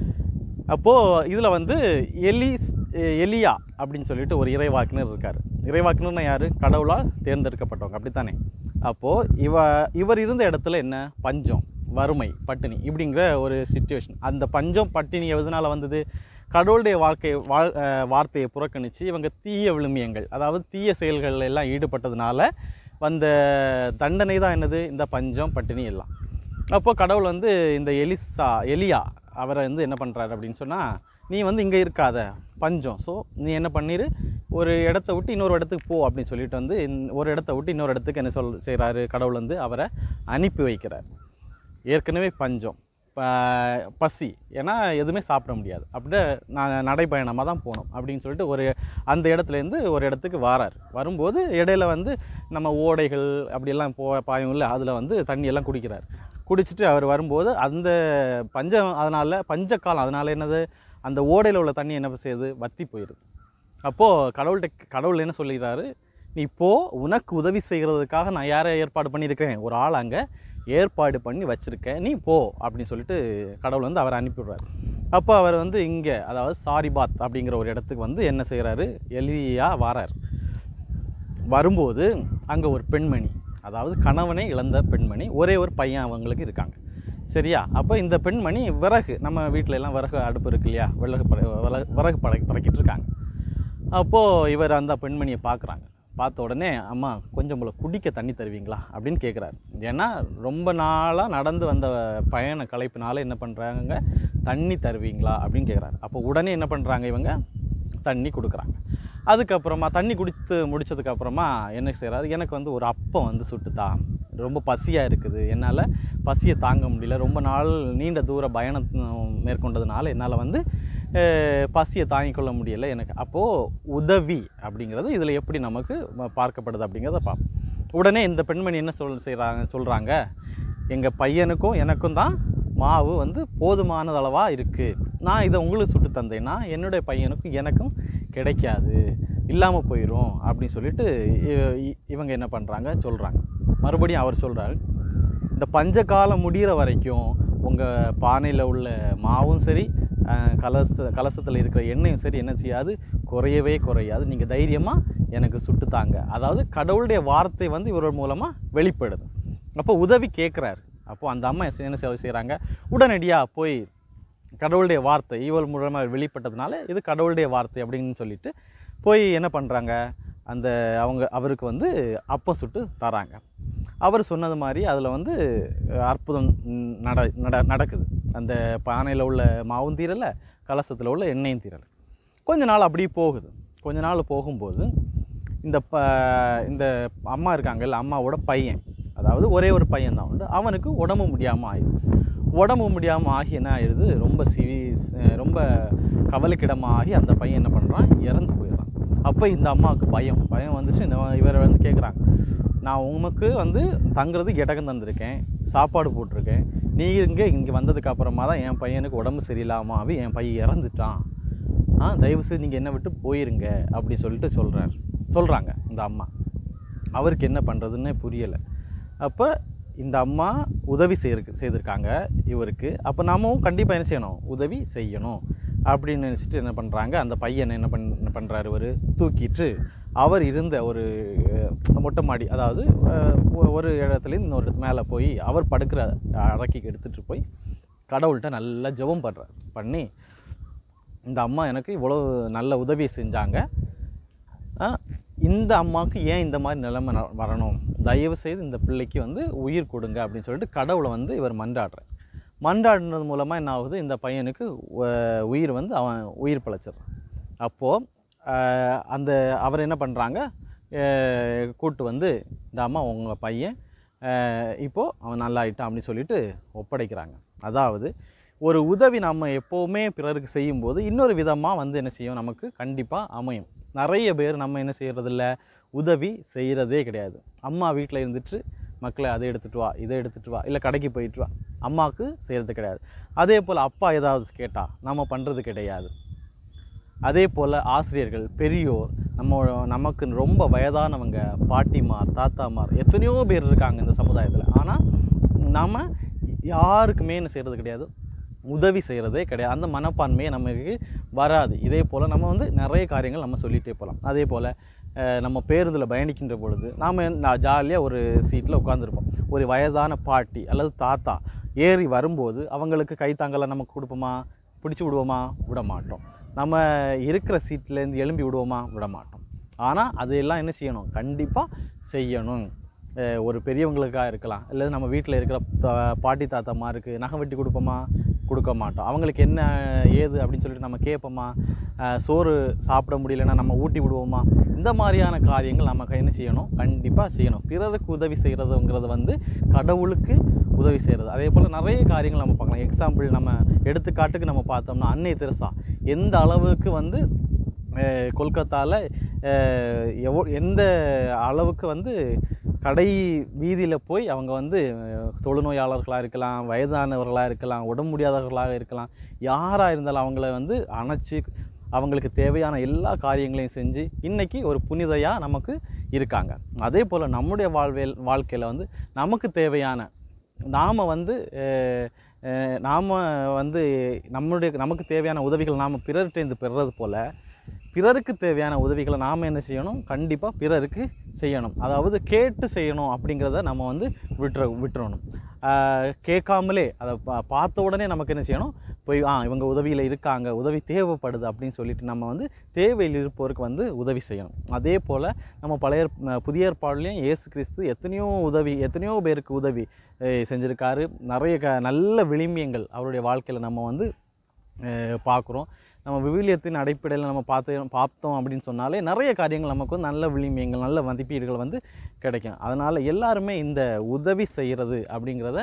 Speaker 2: அப்போது இதில் வந்து எலிஸ் எலியா அப்படின்னு சொல்லிட்டு ஒரு இறைவாக்கினர் இருக்கார் இறைவாக்கினர்னா யார் கடவுளால் தேர்ந்தெடுக்கப்பட்டவங்க அப்படித்தானே அப்போது இவ இவர் இருந்த இடத்துல என்ன பஞ்சம் வறுமை பட்டினி இப்படிங்கிற ஒரு சுச்சுவேஷன் அந்த பஞ்சம் பட்டினி எதனால் வந்தது கடவுளுடைய வாழ்க்கை வாழ் அஹ் வார்த்தையை புறக்கணித்து இவங்க தீய விழுமியங்கள் அதாவது தீய செயல்கள் எல்லாம் ஈடுபட்டதுனால வந்த தண்டனை தான் என்னது இந்த பஞ்சம் பட்டினி எல்லாம் அப்போது கடவுள் வந்து இந்த எலிசா எலியா அவரை வந்து என்ன பண்ணுறாரு அப்படின்னு சொன்னால் நீ வந்து இங்கே இருக்காத பஞ்சம் ஸோ நீ என்ன பண்ணிரு ஒரு இடத்த விட்டு இன்னொரு இடத்துக்கு போ அப்படின்னு சொல்லிட்டு வந்து இந்த- ஒரு இடத்த விட்டு இன்னொரு இடத்துக்கு என்ன சொல் செய்கிறாரு கடவுள் வந்து அவரை அனுப்பி வைக்கிறார் ஏற்கனவே பஞ்சம் ப- பசி ஏன்னா எதுவுமே சாப்பிட முடியாது அப்படியே நான் நடைப்பயணமாக தான் போகணும் அப்படின்னு சொல்லிட்டு ஒரு அந்த இடத்துலேருந்து ஒரு இடத்துக்கு வாரார் வரும்போது இடையில வந்து நம்ம ஓடைகள் அப்படியெல்லாம் போ பாயும் இல்லை அதில் வந்து தண்ணியெல்லாம் குடிக்கிறார் குடிச்சிட்டு அவர் வரும்போது அந்த பஞ்சம் அதனால் பஞ்சக்காலம் அதனால் என்னது அந்த ஓடையில் உள்ள தண்ணி என்ன செய்யுது வத்தி போயிடுது அப்போது கடவுள்கிட்ட கடவுள் என்ன சொல்லிடுறாரு நீ போ உனக்கு உதவி செய்கிறதுக்காக நான் யாரை ஏற்பாடு பண்ணியிருக்கிறேன் ஒரு ஆள் அங்கே ஏற்பாடு பண்ணி வச்சுருக்கேன் நீ போ அப்படின்னு சொல்லிட்டு கடவுள் வந்து அவரை அனுப்பிவிடுறாரு அப்போ அவர் வந்து இங்கே அதாவது சாரிபாத் அப்படிங்கிற ஒரு இடத்துக்கு வந்து என்ன செய்கிறாரு எலியா வாரார் வரும்போது அங்கே ஒரு பெண்மணி அதாவது கணவனை இழந்த பெண்மணி ஒரே ஒரு பையன் அவங்களுக்கு இருக்காங்க சரியா அப்போ இந்த பெண்மணி விறகு நம்ம வீட்டில எல்லாம் விறகு அடுப்பு இருக்கு இல்லையா விறகு பட விறகு- விறகு பட பறக்கிட்டு இருக்காங்க அப்போது இவர் அந்த பெண்மணியை பார்க்குறாங்க பார்த்த உடனே அம்மா கொஞ்சம் போல குடிக்க தண்ணி தருவீங்களா அப்படின்னு கேட்குறாரு ஏன்னா ரொம்ப நாளாக நடந்து வந்த பயண களைப்பினால என்ன பண்ணுறாங்க தண்ணி தருவீங்களா அப்படின்னு கேட்குறாரு அப்போ உடனே என்ன பண்ணுறாங்க இவங்க தண்ணி கொடுக்குறாங்க அதுக்கப்புறமா தண்ணி குடித்து முடிச்சதுக்கப்புறமா என்ன செய்கிறாரு எனக்கு வந்து ஒரு அப்பம் வந்து சுட்டுத்தா ரொம்ப பசியாக இருக்குது என்னால் பசியை தாங்க முடியல ரொம்ப நாள் நீண்ட தூர பயணம் மேற்கொண்டதுனால என்னால் வந்து அஹ், பசியை தாங்கிக் கொள்ள முடியலை எனக்கு அப்போது உதவி அப்படிங்கிறது இதில் எப்படி நமக்கு ம- பார்க்கப்படுது அப்படிங்கிறத பார்ப்போம் உடனே இந்த பெண்மணி என்ன சொல் செய்கிறாங்க சொல்கிறாங்க எங்கள் பையனுக்கும் எனக்கும் தான் மாவு வந்து போதுமானது அளவாக இருக்குது நான் இதை உங்களுக்கு சுட்டு தந்தேன்னா என்னுடைய பையனுக்கும் எனக்கும் கிடைக்காது இல்லாமல் போயிடும் அப்படின்னு சொல்லிட்டு இ- இ- இவங்க என்ன பண்ணுறாங்க சொல்கிறாங்க மறுபடியும் அவர் சொல்கிறாரு இந்த பஞ்ச காலம் முடிகிற வரைக்கும் உங்கள் பானையில் உள்ள மாவும் சரி அஹ், கலச கலசத்தில் இருக்கிற எண்ணெயும் சரி என்ன செய்யாது குறையவே குறையாது நீங்கள் தைரியமாக எனக்கு சுட்டுத்தாங்க அதாவது கடவுளுடைய வார்த்தை வந்து இவர் மூலமாக வெளிப்படுது அப்போ உதவி கேட்குறாரு அப்போ அந்த அம்மா என்ன செய்- செய்கிறாங்க உடனடியாக போய் கடவுளுடைய வார்த்தை இவள் மூலமாக வெளிப்பட்டதுனால இது கடவுளுடைய வார்த்தை அப்படின்னு சொல்லிட்டு போய் என்ன பண்ணுறாங்க அந்த அவங்க அவருக்கு வந்து அப்பம் சுட்டு தராங்க அவர் சொன்னது மாதிரி அதில் வந்து அஹ், அற்புதம் ம், நட நட நடக்குது அந்த பானையில் உள்ள மாவும் தீரலை கலசத்தில் உள்ள எண்ணெயும் தீரலை கொஞ்ச நாள் அப்படியே போகுது கொஞ்ச நாள் போகும்போது இந்த ப இந்த அம்மா இருக்காங்கல்ல அம்மாவோட பையன் அதாவது அதாவது ஒரே ஒரு பையன் தான் உண்டு அவனுக்கு உடம்பு முடியாமல் ஆயிடுது உடம்பு முடியாமல் ஆகி என்ன ஆயிடுது ரொம்ப சிவி ரொம்ப கவலைக்கிடமாக ஆகி அந்த பையன் என்ன பண்ணுறான் இறந்து போயிடுறான் அப்போ இந்த அம்மாவுக்கு பயம் பயம் வந்துச்சு இந்த இவரை வந்து கேட்குறாங்க நான் உமக்கு வந்து தங்குறதுக்கு இடகம் தந்திருக்கேன் சாப்பாடு போட்டிருக்கேன் நீ இங்கே இங்கே வந்ததுக்கு அப்புறமா தான் என் பையனுக்கு உடம்பு சரியில்லாமல் ஆகி என் பையன் இறந்துட்டான் ஆ தயவுசெய்து நீங்கள் என்ன விட்டு போயிருங்க அப்படி சொல்லிட்டு சொல்கிறார் சொல்கிறாங்க இந்த அம்மா அவருக்கு என்ன பண்ணுறதுன்னே புரியலை அப்போ இந்த அம்மா உதவி செய்யிருக்கு செய்திருக்காங்க இவருக்கு அப்போ நாமும் கண்டிப்பாக என்ன செய்யணும் உதவி செய்யணும் அப்படின்னு நினச்சிட்டு என்ன பண்ணுறாங்க அந்த பையனை என்ன பண் பண்ணுறாரு இவர் தூக்கிட்டு அவர் இருந்த ஒரு அஹ், மொட்டை மாடி அதாவது அஹ், ஒ- ஒரு இடத்துலேருந்து இன்னொரு இடத்து மேலே போய் அவர் படுக்கிற அறைக்கு எடுத்துகிட்டு போய் கடவுள்கிட்ட நல்லா ஜெபம் பண்ணுறார் பண்ணி இந்த அம்மா எனக்கு இவ்வளோ நல்ல உதவி செஞ்சாங்க ஆ, இந்த அம்மாவுக்கு ஏன் இந்த மாதிரி நிலைமை ந- வரணும் தயவு செய்து இந்த பிள்ளைக்கு வந்து உயிர் கொடுங்க அப்படின்னு சொல்லிட்டு கடவுளை வந்து இவர் மன்றாடுறார் மன்றாடினது மூலமாக என்ன ஆகுது இந்த பையனுக்கு உ- உயிர் வந்து அவன் உயிர் பிழைச்சிடுறான் அப்போது அந்த அவர் என்ன பண்ணுறாங்க கூட்டு வந்து இந்த அம்மா உங்கள் பையன் இப்போது அவன் நல்லாயிட்டான் அப்படின்னு சொல்லிட்டு ஒப்படைக்கிறாங்க அதாவது ஒரு உதவி நம்ம எப்போவுமே பிறருக்கு செய்யும்போது இன்னொரு விதமாக வந்து என்ன செய்யும் நமக்கு கண்டிப்பாக அமையும் நிறைய பேர் நம்ம என்ன செய்கிறதில்ல உதவி செய்கிறதே கிடையாது அம்மா வீட்டில் இருந்துட்டு மக்களை அதை எடுத்துகிட்டு வா இதை எடுத்துகிட்டு வா இல்லை கடைக்கு போயிட்டு வா அம்மாவுக்கு செய்கிறது கிடையாது அதே போல் அப்பா ஏதாவது கேட்டால் நம்ம பண்ணுறது கிடையாது அதே போல் ஆசிரியர்கள் பெரியோர் நம்ம நமக்கு ரொம்ப வயதானவங்க பாட்டிமார் தாத்தாமார் எத்தனையோ பேர் இருக்காங்க இந்த சமுதாயத்தில் ஆனால் நாம் யாருக்குமே என்ன செய்கிறது கிடையாது உதவி செய்கிறதே கிடையாது அந்த மனப்பான்மையே நமக்கு வராது இதே போல் நம்ம வந்து நிறைய காரியங்கள் நம்ம சொல்லிகிட்டே போகலாம் அதே போல் அஹ், நம்ம பேருந்தில் பயணிக்கின்ற பொழுது நாம் ஜாலியாக ஒரு சீட்டில் உட்காந்துருப்போம் ஒரு வயதான பாட்டி அல்லது தாத்தா ஏறி வரும்போது அவங்களுக்கு கைத்தாங்கலை நமக்கு கொடுப்போமா பிடிச்சி விடுவோமா விட மாட்டோம் நம்ம இருக்கிற சீட்லேருந்து எழும்பி விடுவோமா விட மாட்டோம் ஆனால் அதையெல்லாம் என்ன செய்யணும் கண்டிப்பாக செய்யணும் அஹ் ஒரு பெரியவங்களுக்காக இருக்கலாம் இல்லை நம்ம வீட்டில் இருக்கிற த- பாட்டி தாத்தாமாருக்கு நகை வெட்டி கொடுப்போமா கொடுக்க மாட்டோம் அவங்களுக்கு என்ன ஏது அப்படின்னு சொல்லிட்டு நம்ம கேட்போமா அஹ் சோறு சாப்பிட முடியலன்னா நம்ம ஊட்டி விடுவோமா இந்த மாதிரியான காரியங்கள் நமக்கு என்ன செய்யணும் கண்டிப்பாக செய்யணும் பிறருக்கு உதவி செய்கிறதுங்கிறது வந்து கடவுளுக்கு உதவி செய்கிறது அதே போல் நிறைய காரியங்கள் நம்ம பார்க்கலாம் எக்ஸாம்பிள் நம்ம எடுத்துக்காட்டுக்கு நம்ம பார்த்தோம்னா அன்னை தெரசா எந்த அளவுக்கு வந்து கொல்கத்தாவில் எவ்வளோ எந்த அளவுக்கு வந்து கடை வீதியில் போய் அவங்க வந்து அஹ், தொழுநோயாளர்களாக இருக்கலாம் வயதானவர்களாக இருக்கலாம் உடம்பு முடியாதவர்களாக இருக்கலாம் யாராக இருந்தாலும் அவங்கள வந்து அணைச்சி அவங்களுக்கு தேவையான எல்லா காரியங்களையும் செஞ்சு இன்னைக்கு ஒரு புனிதையாக நமக்கு இருக்காங்க அதே போல் நம்முடைய வாழ்வியல் வாழ்க்கையில் வந்து நமக்கு தேவையான நாம் வந்து நாம் வந்து நம்முடைய நமக்கு தேவையான உதவிகள் நாம் பிறர்கிட்டேருந்து பெறுறது போல் பிறருக்கு தேவையான உதவிகளை நாம் என்ன செய்யணும் கண்டிப்பாக பிறருக்கு செய்யணும் அதாவது கேட்டு செய்யணும் அப்படிங்கிறத நம்ம வந்து விட்டுற விட்டுறணும் ஆஹ் கேட்காமலே அதை பா பார்த்த உடனே நமக்கு என்ன செய்யணும் போய் ஆ இவங்க உதவியில் இருக்காங்க உதவி தேவைப்படுது அப்படின்னு சொல்லிட்டு நம்ம வந்து தேவையில் இருப்பவருக்கு வந்து உதவி செய்யணும் அதே போல் நம்ம பழைய ஏற்- புதிய ஏற்பாடுலேயும் இயேசு கிறிஸ்து எத்தனையோ உதவி எத்தனையோ பேருக்கு உதவி அஹ் செஞ்சிருக்காரு நிறைய க நல்ல விளிம்பியங்கள் அவருடைய வாழ்க்கையில் நம்ம வந்து பார்க்குறோம் நம்ம விவிலியத்தின் அடிப்படையில் நம்ம பார்த்து பார்த்தோம் அப்படின்னு சொன்னாலே நிறைய காரியங்கள் நமக்கு வந்து நல்ல விளிம்பியங்கள் நல்ல மதிப்பீடுகள் வந்து கிடைக்கும் அதனால் எல்லாருமே இந்த உதவி செய்கிறது அப்படிங்கிறத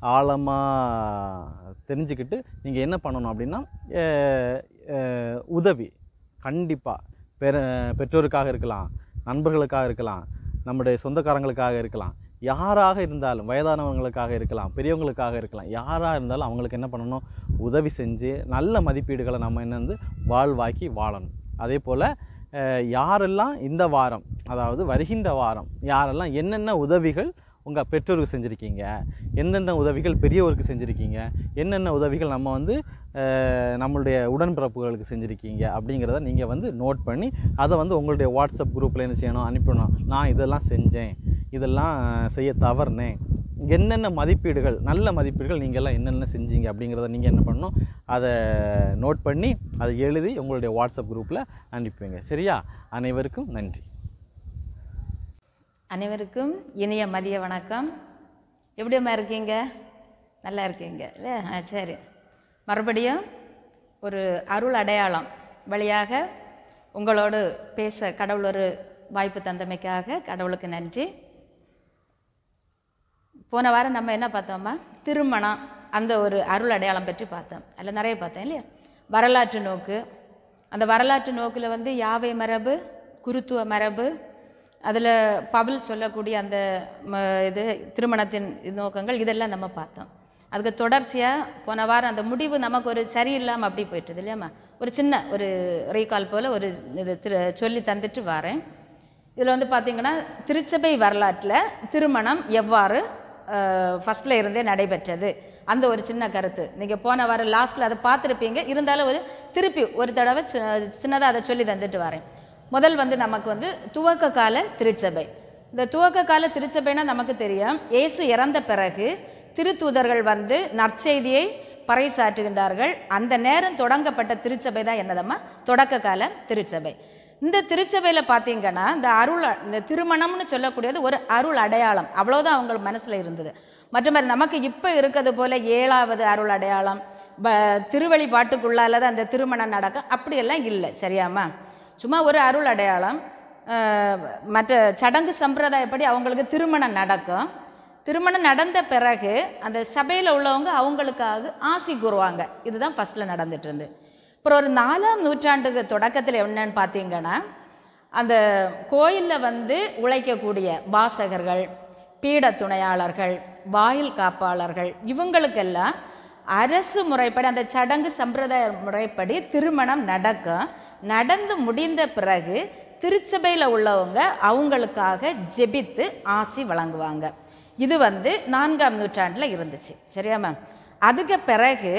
Speaker 2: ஆழமாக தெரிஞ்சுக்கிட்டு நீங்கள் என்ன பண்ணணும் அப்படின்னா அஹ், அஹ், உதவி கண்டிப்பாக பெற பெற்றோருக்காக இருக்கலாம் நண்பர்களுக்காக இருக்கலாம் நம்முடைய சொந்தக்காரங்களுக்காக இருக்கலாம் யாராக இருந்தாலும் வயதானவங்களுக்காக இருக்கலாம் பெரியவங்களுக்காக இருக்கலாம் யாராக இருந்தாலும் அவங்களுக்கு என்ன பண்ணணும் உதவி செஞ்சு நல்ல மதிப்பீடுகளை நம்ம என்ன வந்து வாழ்வாக்கி வாழணும் அதே போல் அஹ், யாரெல்லாம் இந்த வாரம் அதாவது வருகின்ற வாரம் யாரெல்லாம் என்னென்ன உதவிகள் உங்கள் பெற்றோருக்கு செஞ்சுருக்கீங்க என்னென்ன உதவிகள் பெரியவருக்கு செஞ்சுருக்கீங்க என்னென்ன உதவிகள் நம்ம வந்து அஹ், நம்மளுடைய உடன்பிறப்புகளுக்கு செஞ்சுருக்கீங்க அப்படிங்கிறத நீங்கள் வந்து நோட் பண்ணி அதை வந்து உங்களுடைய வாட்ஸ்அப் குரூப்பில் என்ன செய்யணும் அனுப்பணும் நான் இதெல்லாம் செஞ்சேன் இதெல்லாம் செய்ய தவறுனேன் என்னென்ன மதிப்பீடுகள் நல்ல மதிப்பீடுகள் நீங்கள் எல்லாம் என்னென்ன செஞ்சீங்க அப்படிங்கிறத நீங்கள் என்ன பண்ணணும் அதை நோட் பண்ணி அதை எழுதி உங்களுடைய வாட்ஸ்அப் குரூப்பில் அனுப்பிவிங்க சரியா அனைவருக்கும் நன்றி
Speaker 3: அனைவருக்கும் இனிய மதிய வணக்கம் எப்படியம்மா இருக்கீங்க நல்லா இருக்கீங்க இல்லை ஆ சரி மறுபடியும் ஒரு அருள் அடையாளம் வழியாக உங்களோடு பேச கடவுள் ஒரு வாய்ப்பு தந்தமைக்காக கடவுளுக்கு நன்றி போன வாரம் நம்ம என்ன பார்த்தோம்மா திருமணம் அந்த ஒரு அருள் அடையாளம் பற்றி பார்த்தோம் அதில் நிறைய பார்த்தோம் இல்லையா வரலாற்று நோக்கு அந்த வரலாற்று நோக்கில் வந்து யாவை மரபு குருத்துவ மரபு அதில் பவுல் சொல்லக்கூடிய அந்த ம, இது திருமணத்தின் நோக்கங்கள் இதெல்லாம் நம்ம பார்த்தோம் அதுக்கு தொடர்ச்சியாக போன வாரம் அந்த முடிவு நமக்கு ஒரு சரியில்லாமல் அப்படி போயிட்டுது இல்லையாம்மா ஒரு சின்ன ஒரு ரீகால் போல் ஒரு இது திரு சொல்லி தந்துட்டு வரேன் இதில் வந்து பார்த்தீங்கன்னா திருச்சபை வரலாற்றில் திருமணம் எவ்வாறு ஃபஸ்ட்டில் இருந்தே நடைபெற்றது அந்த ஒரு சின்ன கருத்து நீங்கள் போன வாரம் லாஸ்ட்டில் அதை பார்த்துருப்பீங்க இருந்தாலும் ஒரு திருப்பி ஒரு தடவை சின்னதாக அதை சொல்லி தந்துட்டு வரேன் முதல் வந்து நமக்கு வந்து துவக்க கால திருச்சபை இந்த துவக்க கால திருச்சபைனா நமக்கு தெரியும் இயேசு இறந்த பிறகு திருத்தூதர்கள் வந்து நற்செய்தியை பறைசாற்றுகின்றார்கள் அந்த நேரம் தொடங்கப்பட்ட திருச்சபை தான் என்னதம்மா தொடக்க கால திருச்சபை இந்த திருச்சபையில் பார்த்தீங்கன்னா இந்த அருள் இந்த திருமணம்னு சொல்லக்கூடியது ஒரு அருள் அடையாளம் அவ்வளோதான் அவங்க மனசில் இருந்தது மற்றபடி நமக்கு இப்போ இருக்கிறது போல ஏழாவது அருள் அடையாளம் ப திருவழிபாட்டுக்குள்ளால தான் அந்த திருமணம் நடக்கும் அப்படியெல்லாம் இல்லை சரியாம்மா சும்மா ஒரு அருள் அடையாளம் அஹ், மற்ற சடங்கு சம்பிரதாயப்படி அவங்களுக்கு திருமணம் நடக்கும் திருமணம் நடந்த பிறகு அந்த சபையில் உள்ளவங்க அவங்களுக்காக ஆசி கூறுவாங்க இதுதான் ஃபஸ்ட்டில் நடந்துட்டு இருந்து அப்புறம் ஒரு நாலாம் நூற்றாண்டுக்கு தொடக்கத்தில் என்னன்னு பார்த்தீங்கன்னா அந்த கோயிலில் வந்து உழைக்கக்கூடிய வாசகர்கள் பீட துணையாளர்கள் வாயில் காப்பாளர்கள் இவங்களுக்கெல்லாம் அரசு முறைப்படி அந்த சடங்கு சம்பிரதாய முறைப்படி திருமணம் நடக்கும் நடந்து முடிந்த பிறகு திருச்சபையில் உள்ளவங்க அவங்களுக்காக ஜெபித்து ஆசி வழங்குவாங்க இது வந்து நான்காம் நூற்றாண்டில் இருந்துச்சு சரியா மேம் அதுக்கு பிறகு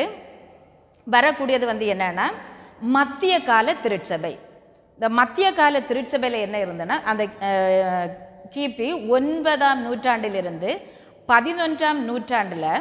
Speaker 3: வரக்கூடியது வந்து என்னன்னா மத்திய கால திருச்சபை இந்த மத்திய கால திருச்சபையில் என்ன இருந்ததுன்னா அந்த அஹ், கிபி ஒன்பதாம் நூற்றாண்டிலிருந்து பதினொன்றாம் நூற்றாண்டில்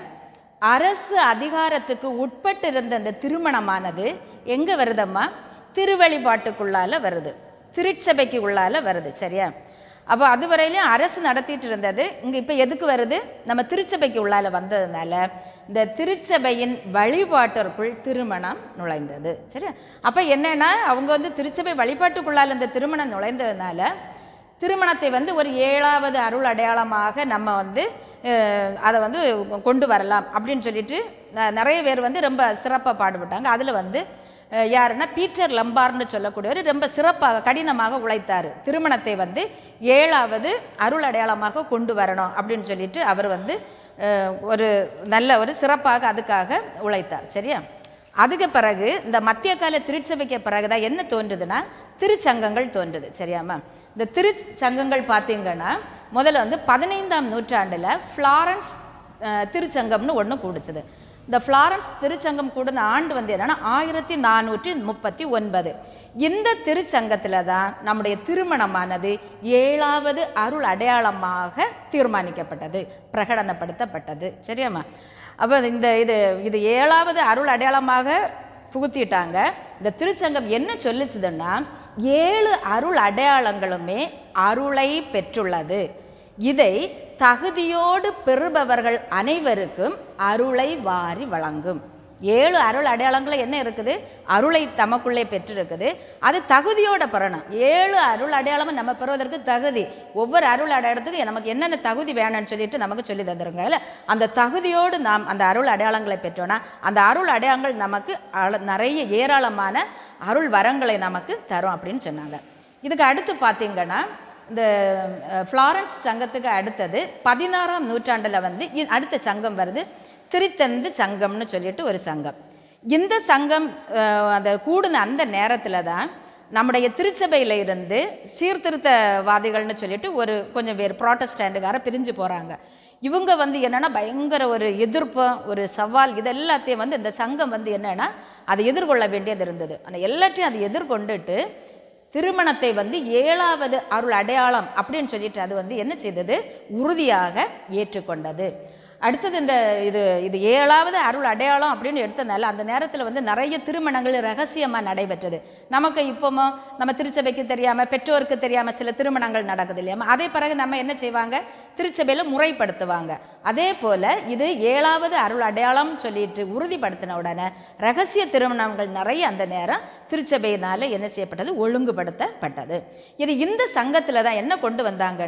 Speaker 3: அரசு அதிகாரத்துக்கு உட்பட்டு இருந்த அந்த திருமணமானது எங்கே வருதம்மா திருவழிபாட்டுக்குள்ளால வருது திருச்சபைக்கு உள்ளால வருது சரியா அப்போ அது வரையிலும் அரசு நடத்திட்டு இருந்தது இங்கே இப்போ எதுக்கு வருது நம்ம திருச்சபைக்கு உள்ளால வந்ததுனால இந்த திருச்சபையின் வழிபாட்டிற்குள் திருமணம் நுழைந்தது சரியா அப்போ என்னன்னா அவங்க வந்து திருச்சபை வழிபாட்டுக்குள்ளால இந்த திருமணம் நுழைந்ததுனால திருமணத்தை வந்து ஒரு ஏழாவது அருள் அடையாளமாக நம்ம வந்து அஹ், அதை வந்து கொண்டு வரலாம் அப்படின்னு சொல்லிட்டு ந- நிறைய பேர் வந்து ரொம்ப சிறப்பாக பாடுபட்டாங்க அதில் வந்து அஹ், யாருன்னா பீட்டர் லம்பார்னு சொல்லக்கூடியவர் ரொம்ப சிறப்பாக கடினமாக உழைத்தார் திருமணத்தை வந்து ஏழாவது அருள் அடையாளமாக கொண்டு வரணும் அப்படின்னு சொல்லிட்டு அவர் வந்து அஹ், ஒரு நல்ல ஒரு சிறப்பாக அதுக்காக உழைத்தார் சரியா அதுக்கு பிறகு இந்த மத்திய கால திருச்சபைக்கு பிறகுதான் என்ன தோன்றுதுன்னா திருச்சங்கங்கள் தோன்றுது சரியாம்மா இந்த திருச்சங்கங்கள் பார்த்தீங்கன்னா முதல்ல வந்து பதினைந்தாம் நூற்றாண்டில் ஃப்ளாரன்ஸ் அஹ், திருச்சங்கம்னு ஒன்று கூடுச்சுது இந்த ஃப்ளாரன்ஸ் திருச்சங்கம் கூடின ஆண்டு வந்து என்னன்னா ஆயிரத்தி நானூற்றி முப்பத்தி ஒன்பது இந்த திருச்சங்கத்தில் தான் நம்முடைய திருமணமானது ஏழாவது அருள் அடையாளமாக தீர்மானிக்கப்பட்டது பிரகடனப்படுத்தப்பட்டது சரியாம்மா அப்போ இந்த இது இது ஏழாவது அருள் அடையாளமாக புகுத்திட்டாங்க இந்த திருச்சங்கம் என்ன சொல்லுச்சுதுன்னா ஏழு அருள் அடையாளங்களுமே அருளை பெற்றுள்ளது இதை தகுதியோடு பெறுபவர்கள் அனைவருக்கும் அருளை வாரி வழங்கும் ஏழு அருள் அடையாளங்கள என்ன இருக்குது அருளை தமக்குள்ளே பெற்றிருக்குது அது தகுதியோட பெறணும் ஏழு அருள் அடையாளமும் நம்ம பெறுவதற்கு தகுதி ஒவ்வொரு அருள் அடையாளத்துக்கும் நமக்கு என்னென்ன தகுதி வேணும்னு சொல்லிட்டு நமக்கு சொல்லி தந்துருங்க இல்லை அந்த தகுதியோடு நாம் அந்த அருள் அடையாளங்களை பெற்றோன்னா அந்த அருள் அடையாளங்கள் நமக்கு அள- நிறைய ஏராளமான அருள் வரங்களை நமக்கு தரும் அப்படின்னு சொன்னாங்க இதுக்கு அடுத்து பார்த்தீங்கன்னா இந்த அஹ், ஃப்ளாரன்ஸ் சங்கத்துக்கு அடுத்தது பதினாறாம் நூற்றாண்டில் வந்து இ- அடுத்த சங்கம் வருது திருத்தந்து சங்கம்னு சொல்லிட்டு ஒரு சங்கம் இந்த சங்கம் அஹ், அந்த கூடின அந்த நேரத்தில் தான் நம்முடைய திருச்சபையில் இருந்து சீர்திருத்தவாதிகள்னு சொல்லிட்டு ஒரு கொஞ்சம் பேர் ப்ராட்டஸ்டாண்டுக்கார பிரிஞ்சு போகிறாங்க இவங்க வந்து என்னன்னா பயங்கர ஒரு எதிர்ப்பும் ஒரு சவால் இது எல்லாத்தையும் வந்து இந்த சங்கம் வந்து என்னன்னா அதை எதிர்கொள்ள வேண்டியது இருந்தது ஆனால் எல்லாத்தையும் அதை எதிர்கொண்டுட்டு திருமணத்தை வந்து ஏழாவது அருள் அடையாளம் அப்படின்னு சொல்லிட்டு அது வந்து என்ன செய்தது உறுதியாக ஏற்றுக்கொண்டது அடுத்தது இந்த இது இது ஏழாவது அருள் அடையாளம் அப்படின்னு எடுத்தனால அந்த நேரத்தில் வந்து நிறைய திருமணங்கள் ரகசியமாக நடைபெற்றது நமக்கு இப்போமோ நம்ம திருச்சபைக்கு தெரியாமல் பெற்றோருக்கு தெரியாமல் சில திருமணங்கள் நடக்குது இல்லையாமா அதே பிறகு நம்ம என்ன செய்வாங்க திருச்சபையில் முறைப்படுத்துவாங்க அதே போல் இது ஏழாவது அருள் அடையாளம் சொல்லிட்டு உறுதிப்படுத்தின உடனே ரகசிய திருமணங்கள் நிறைய அந்த நேரம் திருச்சபையினால் என்ன செய்யப்பட்டது ஒழுங்குபடுத்தப்பட்டது இது இந்த சங்கத்தில் தான் என்ன கொண்டு வந்தாங்கன்னா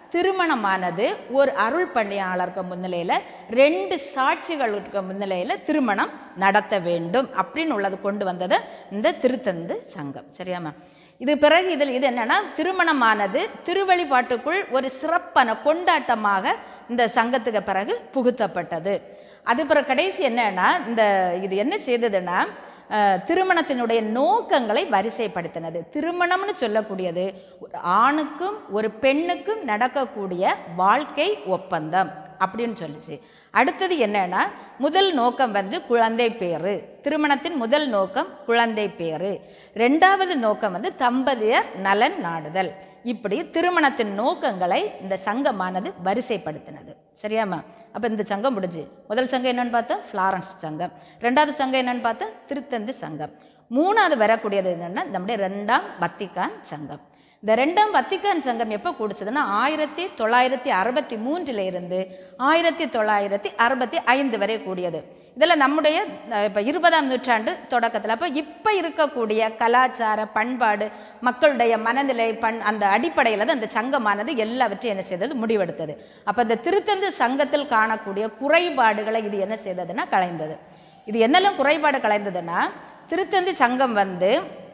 Speaker 3: திருமணமானது ஒரு அருள் பணியாளருக்கு முன்னிலையில் ரெண்டு சாட்சிகளுக்கு முன்னிலையில் திருமணம் நடத்த வேண்டும் அப்படின்னு உள்ளது கொண்டு வந்தது இந்த திருத்தந்து சங்கம் சரியாமா இது பிறகு இதில் இது என்னன்னா திருமணமானது திருவழிபாட்டுக்குள் ஒரு சிறப்பான கொண்டாட்டமாக இந்த சங்கத்துக்கு பிறகு புகுத்தப்பட்டது அது பிறகு கடைசி என்னன்னா இந்த இது என்ன செய்ததுன்னா அஹ், திருமணத்தினுடைய நோக்கங்களை வரிசைப்படுத்தினது திருமணம்னு சொல்லக்கூடியது ஒரு ஆணுக்கும் ஒரு பெண்ணுக்கும் நடக்கக்கூடிய வாழ்க்கை ஒப்பந்தம் அப்படின்னு சொல்லுச்சு அடுத்தது என்னன்னா முதல் நோக்கம் வந்து குழந்தை பேரு திருமணத்தின் முதல் நோக்கம் குழந்தை பேரு ரெண்டாவது நோக்கம் வந்து தம்பதியர் நலன் நாடுதல் இப்படி திருமணத்தின் நோக்கங்களை இந்த சங்கமானது வரிசைப்படுத்தினது சரியாம்மா அப்போ இந்த சங்கம் முடிஞ்சு முதல் சங்கம் என்னன்னு பார்த்தா ஃப்ளாரன்ஸ் சங்கம் ரெண்டாவது சங்கம் என்னன்னு பார்த்தா திருத்தந்தி சங்கம் மூணாவது வரக்கூடியது என்னன்னா நம்முடைய ரெண்டாம் வத்திக்கான் சங்கம் இந்த ரெண்டாம் வத்திக்கான் சங்கம் எப்போ கூடிச்சதுன்னா ஆயிரத்தி தொள்ளாயிரத்தி அறுபத்தி மூன்றில் இருந்து ஆயிரத்தி தொள்ளாயிரத்தி அறுபத்தி ஐந்து வரை கூடியது இதில் நம்முடைய இப்போ இருபதாம் நூற்றாண்டு தொடக்கத்தில் அப்போ இப்போ இருக்கக்கூடிய கலாச்சார பண்பாடு மக்களுடைய மனநிலை பண் அந்த அடிப்படையில் தான் அந்த சங்கமானது எல்லாவற்றையும் என்ன செய்தது முடிவெடுத்தது அப்போ இந்த திருத்தந்து சங்கத்தில் காணக்கூடிய குறைபாடுகளை இது என்ன செய்ததுன்னா களைந்தது இது என்னெல்லாம் குறைபாடு களைந்ததுன்னா திருத்தந்தி சங்கம் வந்து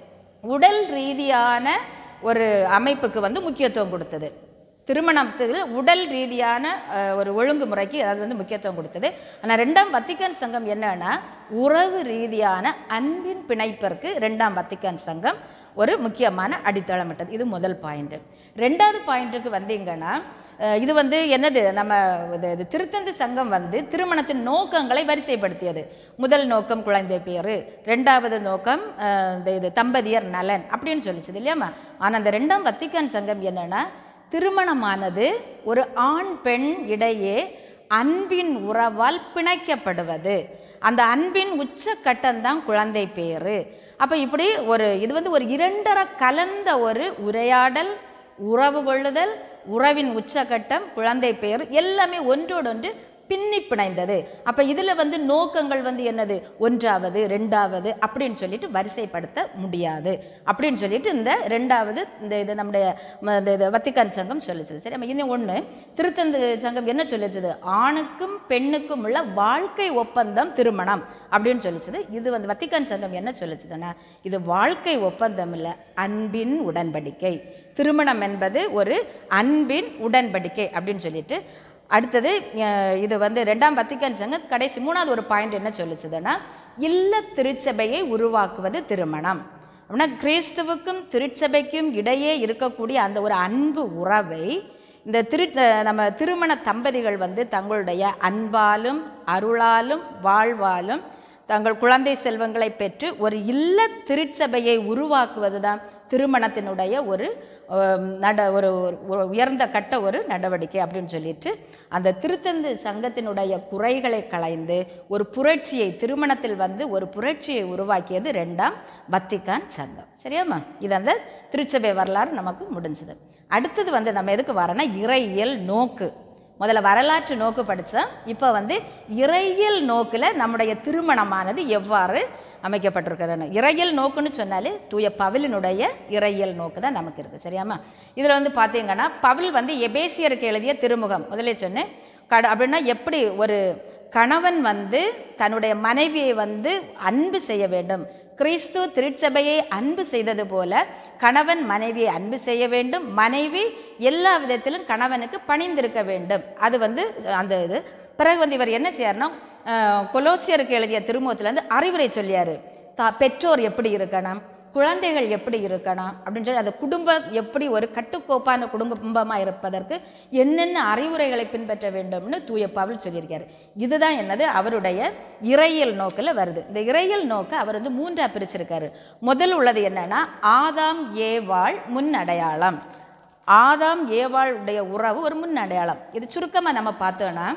Speaker 3: உடல் ரீதியான ஒரு அமைப்புக்கு வந்து முக்கியத்துவம் கொடுத்தது திருமணத்தில் உடல் ரீதியான அஹ், ஒரு ஒழுங்குமுறைக்கு அது வந்து முக்கியத்துவம் கொடுத்தது ஆனால் ரெண்டாம் வத்திக்கான் சங்கம் என்னன்னா உறவு ரீதியான அன்பின் பிணைப்பிற்கு ரெண்டாம் வத்திக்கான் சங்கம் ஒரு முக்கியமான அடித்தளமிட்டது இது முதல் பாயிண்ட் ரெண்டாவது பாயிண்ட்டுக்கு வந்தீங்கன்னா அஹ், இது வந்து என்னது நம்ம இது இது திருத்தந்தி சங்கம் வந்து திருமணத்தின் நோக்கங்களை வரிசைப்படுத்தியது முதல் நோக்கம் குழந்தை பேரு ரெண்டாவது நோக்கம் அஹ், இந்த இது தம்பதியர் நலன் அப்படின்னு சொல்லிச்சது இல்லையாம்மா ஆனால் அந்த ரெண்டாம் வத்திக்கான் சங்கம் என்னன்னா திருமணமானது ஒரு ஆண் பெண் இடையே அன்பின் உறவால் பிணைக்கப்படுவது அந்த அன்பின் உச்சக்கட்டம் தான் குழந்தை பேரு அப்போ இப்படி ஒரு இது வந்து ஒரு இரண்டரை கலந்த ஒரு உரையாடல் உறவு கொள்ளுதல் உறவின் உச்சக்கட்டம் குழந்தை பெயர் எல்லாமே ஒன்றோடொன்று பின்னி பிணைந்தது அப்போ இதில் வந்து நோக்கங்கள் வந்து என்னது ஒன்றாவது ரெண்டாவது அப்படின்னு சொல்லிட்டு வரிசைப்படுத்த முடியாது அப்படின்னு சொல்லிட்டு இந்த ரெண்டாவது இந்த இது நம்முடைய ம- இந்த இது வத்திக்கான் சங்கம் சொல்லிச்சது சரி நம்ம இன்னும் ஒன்று திருத்தந்து சங்கம் என்ன சொல்லிச்சது ஆணுக்கும் பெண்ணுக்கும் உள்ள வாழ்க்கை ஒப்பந்தம் திருமணம் அப்படின்னு சொல்லிச்சது இது வந்து வத்திக்கான் சங்கம் என்ன சொல்லிச்சதுன்னா இது வாழ்க்கை ஒப்பந்தம் இல்லை அன்பின் உடன்படிக்கை திருமணம் என்பது ஒரு அன்பின் உடன்படிக்கை அப்படின்னு சொல்லிட்டு அடுத்தது அஹ், இது வந்து ரெண்டாம் வத்திக்கான் சங்கம் கடைசி மூணாவது ஒரு பாயிண்ட் என்ன சொல்லிச்சதுன்னா இல்ல திருச்சபையை உருவாக்குவது திருமணம் அப்படின்னா கிறிஸ்துவுக்கும் திருச்சபைக்கும் இடையே இருக்கக்கூடிய அந்த ஒரு அன்பு உறவை இந்த திரு நம்ம திருமண தம்பதிகள் வந்து தங்களுடைய அன்பாலும் அருளாலும் வாழ்வாலும் தங்கள் குழந்தை செல்வங்களை பெற்று ஒரு இல்ல திருச்சபையை உருவாக்குவது தான் திருமணத்தினுடைய ஒரு அஹ், நட ஒரு ஒரு உயர்ந்த கட்ட ஒரு நடவடிக்கை அப்படின்னு சொல்லிட்டு அந்த திருத்தந்து சங்கத்தினுடைய குறைகளை களைந்து ஒரு புரட்சியை திருமணத்தில் வந்து ஒரு புரட்சியை உருவாக்கியது ரெண்டாம் வத்திக்கான் சங்கம் சரியாம்மா இது அந்த திருச்சபை வரலாறு நமக்கு முடிஞ்சது அடுத்தது வந்து நம்ம எதுக்கு வரோன்னா இறையியல் நோக்கு முதல்ல வரலாற்று நோக்கு படித்தோம் இப்போ வந்து இறையியல் நோக்கில் நம்முடைய திருமணமானது எவ்வாறு அமைக்கப்பட்டிருக்கிறது இறையியல் நோக்குன்னு சொன்னாலே தூய பவுலினுடைய இறையியல் நோக்கு தான் நமக்கு இருக்குது சரியாம்மா இதில் வந்து பார்த்தீங்கன்னா பவுல் வந்து எபேசியருக்கு எழுதிய திருமுகம் முதலே சொன்னேன் கட அப்படின்னா எப்படி ஒரு கணவன் வந்து தன்னுடைய மனைவியை வந்து அன்பு செய்ய வேண்டும் கிறிஸ்து திருச்சபையை அன்பு செய்தது போல கணவன் மனைவியை அன்பு செய்ய வேண்டும் மனைவி எல்லா விதத்திலும் கணவனுக்கு பணிந்திருக்க வேண்டும் அது வந்து அந்த இது பிறகு வந்து இவர் என்ன செய்யாருன்னா அஹ், கொலோசியருக்கு எழுதிய திருமுகத்துல இருந்து அறிவுரை சொல்லியாரு தா பெற்றோர் எப்படி இருக்கணும் குழந்தைகள் எப்படி இருக்கணும் அப்படின்னு சொல்லி அந்த குடும்பம் எப்படி ஒரு கட்டுக்கோப்பான குடும்பமாக இருப்பதற்கு என்னென்ன அறிவுரைகளை பின்பற்ற வேண்டும்னு தூய பவுல் சொல்லியிருக்காரு இதுதான் என்னது அவருடைய இறையியல் நோக்கில் வருது இந்த இறையியல் நோக்கை அவர் வந்து மூன்றா பிரிச்சிருக்காரு முதல் உள்ளது என்னன்னா ஆதாம் ஏவாள் முன் அடையாளம் ஆதாம் ஏவாள் உடைய உறவு ஒரு முன் அடையாளம் இது சுருக்கமாக நம்ம பார்த்தோன்னா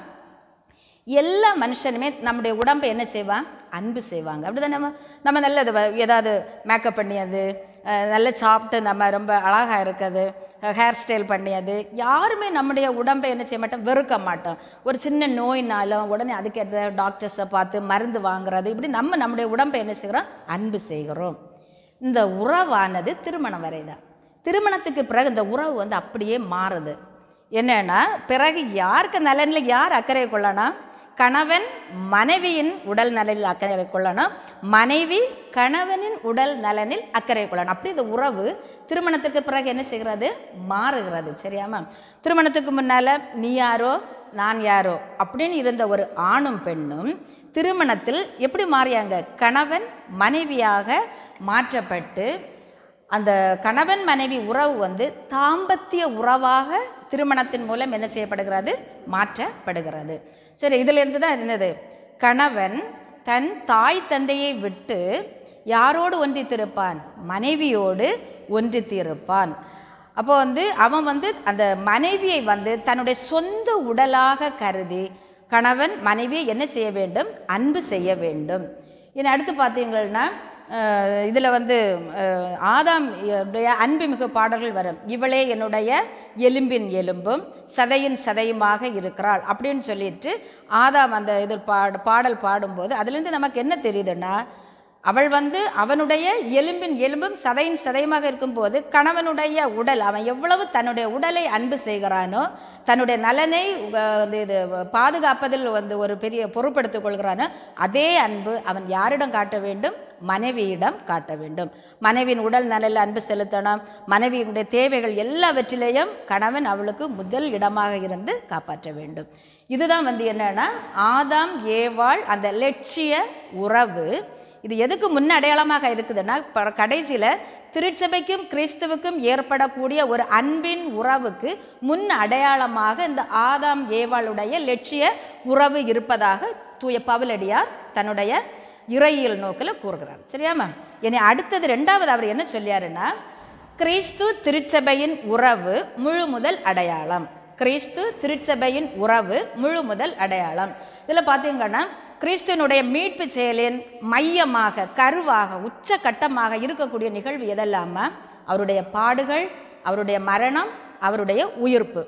Speaker 3: எல்லா மனுஷனுமே நம்முடைய உடம்பை என்ன செய்வான் அன்பு செய்வாங்க அப்படிதான் நம்ம நம்ம நல்ல இது வ- ஏதாவது மேக்கப் பண்ணியது அஹ், நல்லா சாப்பிட்டு நம்ம ரொம்ப அழகாக இருக்கிறது ஹேர் ஸ்டைல் பண்ணியது யாருமே நம்முடைய உடம்பை என்ன செய்ய மாட்டோம் வெறுக்க மாட்டோம் ஒரு சின்ன நோயினாலும் உடனே அதுக்கேற்ற டாக்டர்ஸை பார்த்து மருந்து வாங்குறது இப்படி நம்ம நம்முடைய உடம்பை என்ன செய்கிறோம் அன்பு செய்கிறோம் இந்த உறவானது திருமணம் வரை தான் திருமணத்துக்கு பிறகு இந்த உறவு வந்து அப்படியே மாறுது என்னன்னா பிறகு யாருக்கு நலனில் யார் அக்கறை கொள்ளணும் கணவன் மனைவியின் உடல் நலனில் அக்கறை கொள்ளணும் மனைவி கணவனின் உடல் நலனில் அக்கறை கொள்ளணும் அப்படி இந்த உறவு திருமணத்திற்கு பிறகு என்ன செய்கிறது மாறுகிறது சரியாமா திருமணத்துக்கு முன்னால் நீ யாரோ நான் யாரோ அப்படின்னு இருந்த ஒரு ஆணும் பெண்ணும் திருமணத்தில் எப்படி மாறியாங்க கணவன் மனைவியாக மாற்றப்பட்டு அந்த கணவன் மனைவி உறவு வந்து தாம்பத்திய உறவாக திருமணத்தின் மூலம் என்ன செய்யப்படுகிறது மாற்றப்படுகிறது சரி இதிலிருந்து தான் இருந்தது கணவன் தன் தாய் தந்தையை விட்டு யாரோடு ஒன்றித்திருப்பான் மனைவியோடு ஒன்றித்திருப்பான் அப்போ வந்து அவன் வந்து அந்த மனைவியை வந்து தன்னுடைய சொந்த உடலாக கருதி கணவன் மனைவியை என்ன செய்ய வேண்டும் அன்பு செய்ய வேண்டும் இனி அடுத்து பார்த்தீங்கன்னா இதில் வந்து அஹ், ஆதாம் உடைய அன்புமிகு பாடல்கள் வரும் இவளே என்னுடைய எலும்பின் எலும்பும் சதையின் சதையுமாக இருக்கிறாள் அப்படின்னு சொல்லிட்டு ஆதாம் அந்த இது பாடு பாடல் பாடும்போது அதுலேருந்து நமக்கு என்ன தெரியுதுன்னா அவள் வந்து அவனுடைய எலும்பின் எலும்பும் சதையின் சதையுமாக இருக்கும்போது கணவனுடைய உடல் அவன் எவ்வளவு தன்னுடைய உடலை அன்பு செய்கிறானோ தன்னுடைய நலனை அஹ், இது இது பாதுகாப்பதில் வந்து ஒரு பெரிய பொறுப்படுத்திக் கொள்கிறானோ அதே அன்பு அவன் யாரிடம் காட்ட வேண்டும் மனைவியிடம் காட்ட வேண்டும் மனைவியின் உடல் நலனில் அன்பு செலுத்தணும் மனைவியினுடைய தேவைகள் எல்லாவற்றிலேயும் கணவன் அவளுக்கு முதல் இடமாக இருந்து காப்பாற்ற வேண்டும் இதுதான் வந்து என்னன்னா ஆதாம் ஏவாள் அந்த லட்சிய உறவு இது எதுக்கு முன் அடையாளமாக இருக்குதுன்னா ப- கடைசியில திருச்சபைக்கும் கிறிஸ்துவுக்கும் ஏற்படக்கூடிய ஒரு அன்பின் உறவுக்கு முன் அடையாளமாக இந்த ஆதாம் ஏவாளுடைய லட்சிய உறவு இருப்பதாக தூய பவுலடியார் தன்னுடைய இறையியல் நோக்கில் கூறுகிறார் சரியாமா இனி அடுத்தது ரெண்டாவது அவர் என்ன சொல்லியாருன்னா கிறிஸ்து திருச்சபையின் உறவு முழு முதல் அடையாளம் கிறிஸ்து திருச்சபையின் உறவு முழு முதல் அடையாளம் இதில் பார்த்தீங்கன்னா கிறிஸ்துவனுடைய மீட்பு செயலின் மையமாக கருவாக உச்சகட்டமாக இருக்கக்கூடிய நிகழ்வு எதெல்லாமா அவருடைய பாடுகள் அவருடைய மரணம் அவருடைய உயிர்ப்பு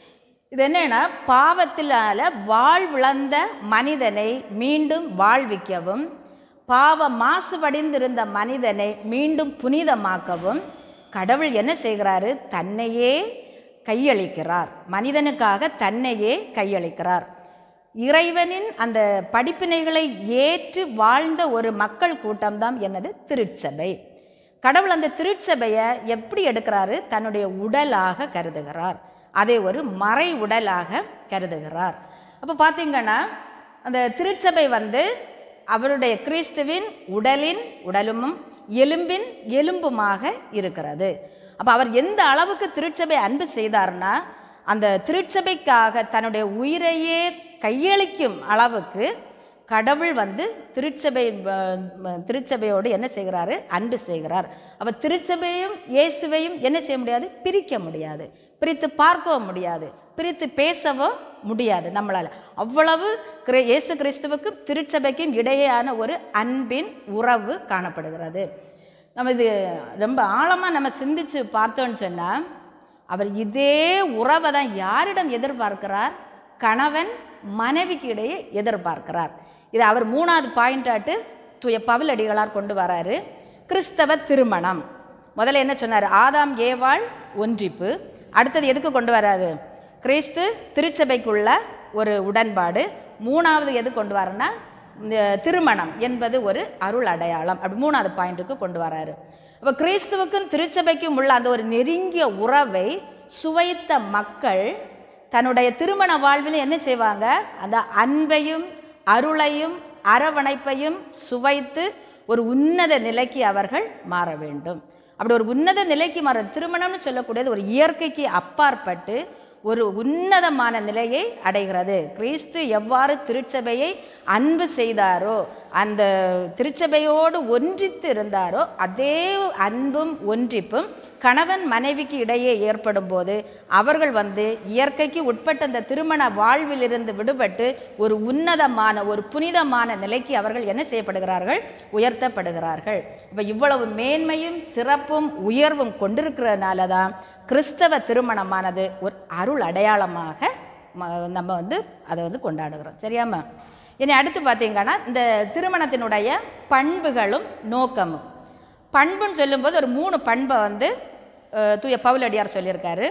Speaker 3: இது என்னன்னா பாவத்தினால வாழ்விழந்த மனிதனை மீண்டும் வாழ்விக்கவும் பாவ மாசுபடிந்திருந்த மனிதனை மீண்டும் புனிதமாக்கவும் கடவுள் என்ன செய்கிறாரு தன்னையே கையளிக்கிறார் மனிதனுக்காக தன்னையே கையளிக்கிறார் இறைவனின் அந்த படிப்பினைகளை ஏற்று வாழ்ந்த ஒரு மக்கள் கூட்டம்தான் என்னது திருச்சபை கடவுள் அந்த திருச்சபையை எப்படி எடுக்கிறாரு தன்னுடைய உடலாக கருதுகிறார் அதை ஒரு மறை உடலாக கருதுகிறார் அப்போ பார்த்தீங்கன்னா அந்த திருச்சபை வந்து அவருடைய கிறிஸ்துவின் உடலின் உடலும் எலும்பின் எலும்புமாக இருக்கிறது அப்போ அவர் எந்த அளவுக்கு திருச்சபை அன்பு செய்தார்னா அந்த திருச்சபைக்காக தன்னுடைய உயிரையே கையளிக்கும் அளவுக்கு கடவுள் வந்து திருச்சபை அஹ், ம- திருச்சபையோடு என்ன செய்கிறாரு அன்பு செய்கிறார் அப்ப திருச்சபையும் இயேசுவையும் என்ன செய்ய முடியாது பிரிக்க முடியாது பிரித்து பார்க்கவும் முடியாது பிரித்து பேசவும் முடியாது நம்மளால அவ்வளவு கிரி- இயேசு கிறிஸ்துவுக்கும் திருச்சபைக்கும் இடையேயான ஒரு அன்பின் உறவு காணப்படுகிறது நம்ம இது ரொம்ப ஆழமாக நம்ம சிந்திச்சு பார்த்தோன்னு சொன்னால் அவர் இதே உறவை தான் யாரிடம் எதிர்பார்க்கிறார் கணவன் மனைவிக்கு இடையே எதிர்பார்க்கிறார் இது அவர் மூணாவது பாயிண்டாட்டு தூய பவுலடிகளார் கொண்டு வராரு கிறிஸ்தவ திருமணம் முதல்ல என்ன சொன்னார் ஆதாம் ஏவாள் ஒன்றிப்பு அடுத்தது எதுக்கு கொண்டு வராரு கிறிஸ்து திருச்சபைக்குள்ள ஒரு உடன்பாடு மூணாவது எது கொண்டு வரனா இந்த திருமணம் என்பது ஒரு அருள் அடையாளம் அப்படி மூணாவது பாயிண்ட்டுக்கு கொண்டு வராரு அப்போ கிறிஸ்துவுக்கும் திருச்சபைக்கும் உள்ள அந்த ஒரு நெருங்கிய உறவை சுவைத்த மக்கள் தன்னுடைய திருமண வாழ்வில் என்ன செய்வாங்க அந்த அன்பையும் அருளையும் அரவணைப்பையும் சுவைத்து ஒரு உன்னத நிலைக்கு அவர்கள் மாற வேண்டும் அப்படி ஒரு உன்னத நிலைக்கு மாற திருமணம்னு சொல்லக்கூடியது ஒரு இயற்கைக்கு அப்பாற்பட்டு ஒரு உன்னதமான நிலையை அடைகிறது கிறிஸ்து எவ்வாறு திருச்சபையை அன்பு செய்தாரோ அந்த திருச்சபையோடு ஒன்றித்து இருந்தாரோ அதே அன்பும் ஒன்றிப்பும் கணவன் மனைவிக்கு இடையே ஏற்படும் போது அவர்கள் வந்து இயற்கைக்கு உட்பட்ட அந்த திருமண வாழ்விலிருந்து விடுபட்டு ஒரு உன்னதமான ஒரு புனிதமான நிலைக்கு அவர்கள் என்ன செய்யப்படுகிறார்கள் உயர்த்தப்படுகிறார்கள் இப்போ இவ்வளவு மேன்மையும் சிறப்பும் உயர்வும் கொண்டிருக்கிறதுனால தான் கிறிஸ்தவ திருமணமானது ஒரு அருள் அடையாளமாக ம- நம்ம வந்து அதை வந்து கொண்டாடுகிறோம் சரியாம்மா இனி அடுத்து பார்த்தீங்கன்னா இந்த திருமணத்தினுடைய பண்புகளும் நோக்கமும் பண்புன்னு சொல்லும்போது ஒரு மூணு பண்பை வந்து அஹ், தூய பவுலடியார் சொல்லியிருக்காரு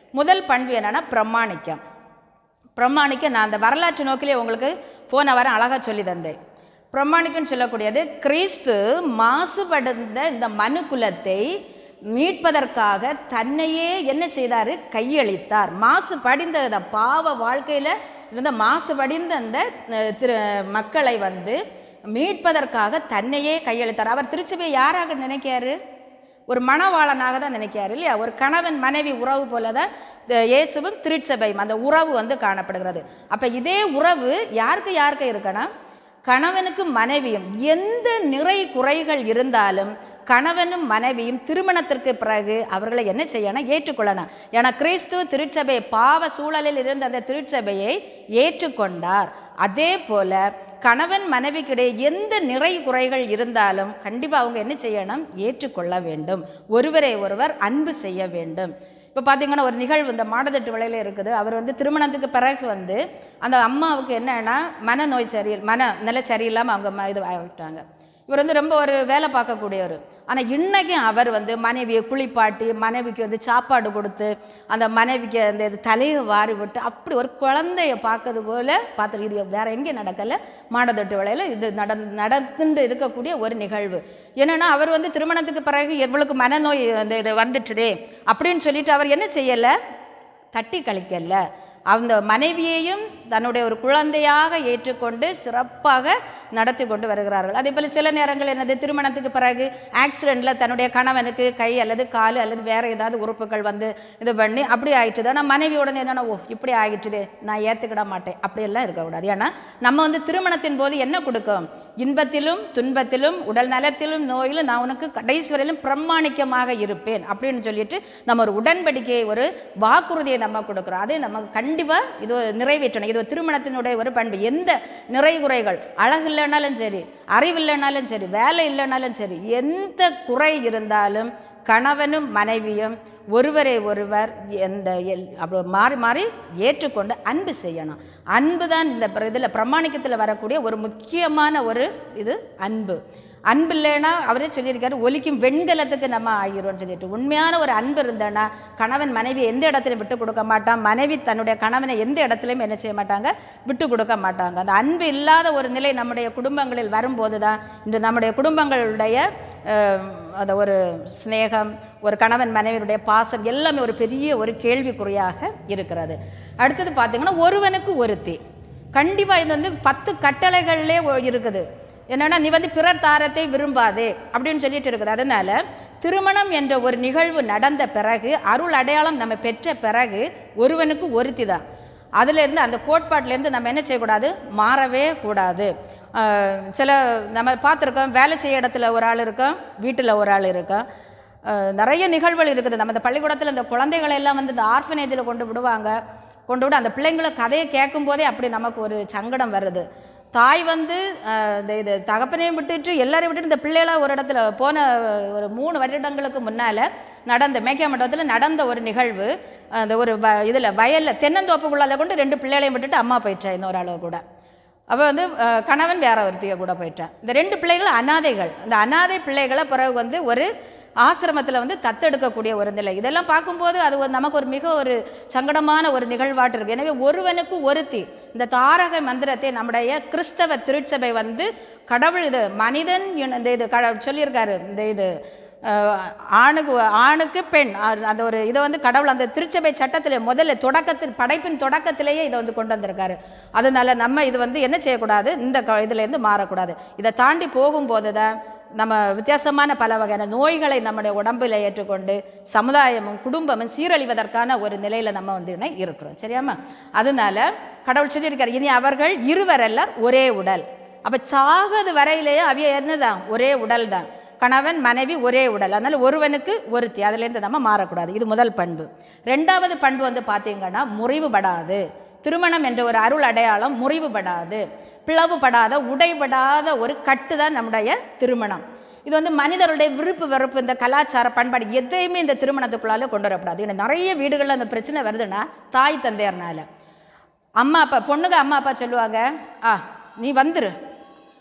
Speaker 3: முதல் பண்பு என்னன்னா பிரமாணிக்கம் பிரமாணிக்க நான் அந்த வரலாற்று நோக்கிலே உங்களுக்கு போன வாரம் அழகா சொல்லி தந்தேன் பிரமாணிக்கன்னு சொல்லக்கூடியது கிறிஸ்து மாசுபடுந்த இந்த மனு குலத்தை மீட்பதற்காக தன்னையே என்ன செய்தாரு கையளித்தார் மாசு படிந்த இந்த பாவ வாழ்க்கையில இருந்த மாசு படிந்த அந்த அஹ், திரு மக்களை வந்து மீட்பதற்காக தன்னையே கையளித்தார் அவர் திருச்சபையை யாராக நினைக்காரு ஒரு மணவாளனாக தான் நினைக்கிறார் இல்லையா ஒரு கணவன் மனைவி உறவு போல தான் இந்த இயேசுவும் திருச்சபையும் அந்த உறவு வந்து காணப்படுகிறது அப்ப இதே உறவு யாருக்கு யாருக்கு இருக்கணும் கணவனுக்கும் மனைவியும் எந்த நிறை குறைகள் இருந்தாலும் கணவனும் மனைவியும் திருமணத்திற்கு பிறகு அவர்களை என்ன செய்யணும் ஏற்றுக்கொள்ளணும் ஏன்னா கிறிஸ்து திருச்சபை பாவ சூழலில் இருந்த அந்த திருச்சபையை ஏற்றுக்கொண்டார் அதே போல கணவன் மனைவிக்கிடையே எந்த நிறை குறைகள் இருந்தாலும் கண்டிப்பாக அவங்க என்ன செய்யணும் ஏற்றுக்கொள்ள வேண்டும் ஒருவரை ஒருவர் அன்பு செய்ய வேண்டும் இப்போ பார்த்தீங்கன்னா ஒரு நிகழ்வு இந்த மாடத்தட்டு விலையில இருக்குது அவர் வந்து திருமணத்துக்கு பிறகு வந்து அந்த அம்மாவுக்கு என்னன்னா மனநோய் சரி மன நிலை சரியில்லாமல் அவங்க ம- இது ஆகிட்டாங்க இவர் வந்து ரொம்ப ஒரு வேலை பார்க்கக்கூடியவர் ஆனால் இன்னைக்கும் அவர் வந்து மனைவியை குளிப்பாட்டி மனைவிக்கு வந்து சாப்பாடு கொடுத்து அந்த மனைவிக்கு அந்த இது தலையை வாரி விட்டு அப்படி ஒரு குழந்தைய பார்க்கறது போல பார்த்து இது வேற எங்கே நடக்கல மாடத்தொட்டு வேலையில் இது நட நடந்துட்டு இருக்கக்கூடிய ஒரு நிகழ்வு என்னன்னா அவர் வந்து திருமணத்துக்கு பிறகு எவ்வளவுக்கு மனநோய் அந்த இது வந்துட்டுதே அப்படின்னு சொல்லிட்டு அவர் என்ன செய்யலை தட்டி கழிக்கல அந்த மனைவியையும் தன்னுடைய ஒரு குழந்தையாக ஏற்றுக்கொண்டு சிறப்பாக நடத்தி கொண்டு வருகிறார்கள் அதே போல சில நேரங்கள் என்னது திருமணத்துக்கு பிறகு ஆக்சிடெண்ட்ல தன்னுடைய கணவனுக்கு கை அல்லது கால் அல்லது வேற ஏதாவது உறுப்புகள் வந்து இது பண்ணி அப்படி ஆயிட்டுது ஆனால் மனைவி உடனே என்னன்னா ஓ இப்படி ஆயிட்டுது நான் ஏற்றுக்கிட மாட்டேன் அப்படியெல்லாம் இருக்கக்கூடாது ஏன்னா நம்ம வந்து திருமணத்தின் போது என்ன கொடுக்கும் இன்பத்திலும் துன்பத்திலும் உடல் நலத்திலும் நோயிலும் நான் உனக்கு கடைசி வரையிலும் பிரமாணிக்கமாக இருப்பேன் அப்படின்னு சொல்லிட்டு நம்ம ஒரு உடன்படிக்கையை ஒரு வாக்குறுதியை நம்ம கொடுக்குறோம் அதை நம்ம கண்டிப்பாக இது நிறைவேற்றணும் இது ஒரு திருமணத்தினுடைய ஒரு பண்பு எந்த நிறைகுறைகள் அழகு இல்லைனாலும் சரி அறிவு இல்லைனாலும் சரி வேலை இல்லைனாலும் சரி எந்த குறை இருந்தாலும் கணவனும் மனைவியும் ஒருவரை ஒருவர் எந்த எல் அப்படி மாறி மாறி ஏற்றுக்கொண்டு அன்பு செய்யணும் அன்பு தான் இந்த இதில் பிரமாணிக்கத்தில் வரக்கூடிய ஒரு முக்கியமான ஒரு இது அன்பு அன்பு இல்லைன்னா அவரே சொல்லியிருக்காரு ஒலிக்கும் வெண்கலத்துக்கு நம்ம ஆகிறோம்னு சொல்லிட்டு உண்மையான ஒரு அன்பு இருந்தேன்னா கணவன் மனைவி எந்த இடத்துலையும் விட்டு கொடுக்க மாட்டான் மனைவி தன்னுடைய கணவனை எந்த இடத்துலையும் என்ன செய்ய மாட்டாங்க விட்டு கொடுக்க மாட்டாங்க அந்த அன்பு இல்லாத ஒரு நிலை நம்முடைய குடும்பங்களில் வரும்போது தான் இன்று நம்முடைய குடும்பங்களுடைய அஹ், அந்த ஒரு சிநேகம் ஒரு கணவன் மனைவியுடைய பாசம் எல்லாமே ஒரு பெரிய ஒரு கேள்விக்குறியாக இருக்கிறது அடுத்தது பார்த்தீங்கன்னா ஒருவனுக்கு ஒருத்தி கண்டிப்பாக இது வந்து பத்து கட்டளைகள்லே ஒ- இருக்குது என்னன்னா நீ வந்து பிறர் தாரத்தை விரும்பாதே அப்படின்னு சொல்லிட்டு இருக்குது அதனால திருமணம் என்ற ஒரு நிகழ்வு நடந்த பிறகு அருள் அடையாளம் நம்ம பெற்ற பிறகு ஒருவனுக்கு ஒருத்தி தான் அதுலேருந்து அந்த கோட்பாட்டிலேருந்து நம்ம என்ன செய்யக்கூடாது மாறவே கூடாது ஆஹ் சில நம்ம பார்த்துருக்கோம் வேலை செய்ய இடத்துல ஒரு ஆள் இருக்கோம் வீட்டில் ஒரு ஆள் இருக்கோம் ஆஹ் நிறைய நிகழ்வுகள் இருக்குது நம்ம இந்த பள்ளிக்கூடத்தில் இந்த குழந்தைகளை எல்லாம் வந்து இந்த ஆர்ஃபனேஜில் கொண்டு விடுவாங்க கொண்டு விட அந்த பிள்ளைங்களை கதையை கேட்கும்போதே அப்படி நமக்கு ஒரு சங்கடம் வருது தாய் வந்து ஆஹ், இந்த இது தகப்பனையும் விட்டுட்டு எல்லாரையும் விட்டுட்டு இந்த பிள்ளைகள ஒரு இடத்துல போன ஒரு மூணு வருடங்களுக்கு முன்னால் நடந்த மேய்க்க மண்டபத்தில் நடந்த ஒரு நிகழ்வு அந்த ஒரு வ இதில் வயலில் தென்னந்தோப்புக்குள்ளால கொண்டு ரெண்டு பிள்ளைகளையும் விட்டுட்டு அம்மா போயிட்டா இன்னொரு அளவு கூட அவள் வந்து அஹ், கணவன் வேற ஒருத்திய கூட போயிட்டான் இந்த ரெண்டு பிள்ளைகள் அனாதைகள் இந்த அனாதை பிள்ளைகளை பிறகு வந்து ஒரு ஆசிரமத்தில் வந்து தத்தெடுக்கக்கூடிய ஒரு நிலை இதெல்லாம் பார்க்கும்போது அது ஒரு நமக்கு ஒரு மிக ஒரு சங்கடமான ஒரு நிகழ்வாட்டு இருக்கு எனவே ஒருவனுக்கு ஒருத்தி இந்த தாரக மந்திரத்தை நம்முடைய கிறிஸ்தவ திருச்சபை வந்து கடவுள் இது மனிதன் இன- இந்த இது க சொல்லியிருக்காரு இந்த இது அஹ், ஆணுக்கு ஆணுக்கு பெண் அ- அந்த ஒரு இதை வந்து கடவுள் அந்த திருச்சபை சட்டத்தில் முதல்ல தொடக்கத்தில் படைப்பின் தொடக்கத்திலேயே இதை வந்து கொண்டு வந்திருக்காரு அதனால நம்ம இது வந்து என்ன செய்யக்கூடாது இந்த க- இதுல இருந்து மாறக்கூடாது இதை தாண்டி போகும்போது தான் நம்ம வித்தியாசமான பல வகையான நோய்களை நம்முடைய உடம்பில் ஏற்றுக்கொண்டு சமுதாயமும் குடும்பமும் சீரழிவதற்கான ஒரு நிலையில நம்ம வந்து இணை இருக்கிறோம் சரியாம்மா அதனால கடவுள் சொல்லியிருக்காரு இனி அவர்கள் இருவரல்ல ஒரே உடல் அப்ப சாகது வரையிலேயே அவிய என்னதான் ஒரே உடல் தான் கணவன் மனைவி ஒரே உடல் அதனால ஒருவனுக்கு ஒருத்தி அதுலேருந்து நம்ம மாறக்கூடாது இது முதல் பண்பு ரெண்டாவது பண்பு வந்து பார்த்தீங்கன்னா முறிவுபடாது திருமணம் என்ற ஒரு அருள் அடையாளம் முறிவுபடாது பிளவுபடாத உடைபடாத ஒரு கட்டு தான் நம்முடைய திருமணம் இது வந்து மனிதருடைய விருப்பு வெறுப்பு இந்த கலாச்சார பண்பாடு எதையுமே இந்த திருமணத்துக்குள்ளால கொண்டு வரக்கூடாது ஏன்னா நிறைய வீடுகளில் அந்த பிரச்சனை வருதுன்னா தாய் தந்தையர்னால அம்மா அப்பா பொண்ணுங்க அம்மா அப்பா சொல்லுவாங்க ஆ நீ வந்துரு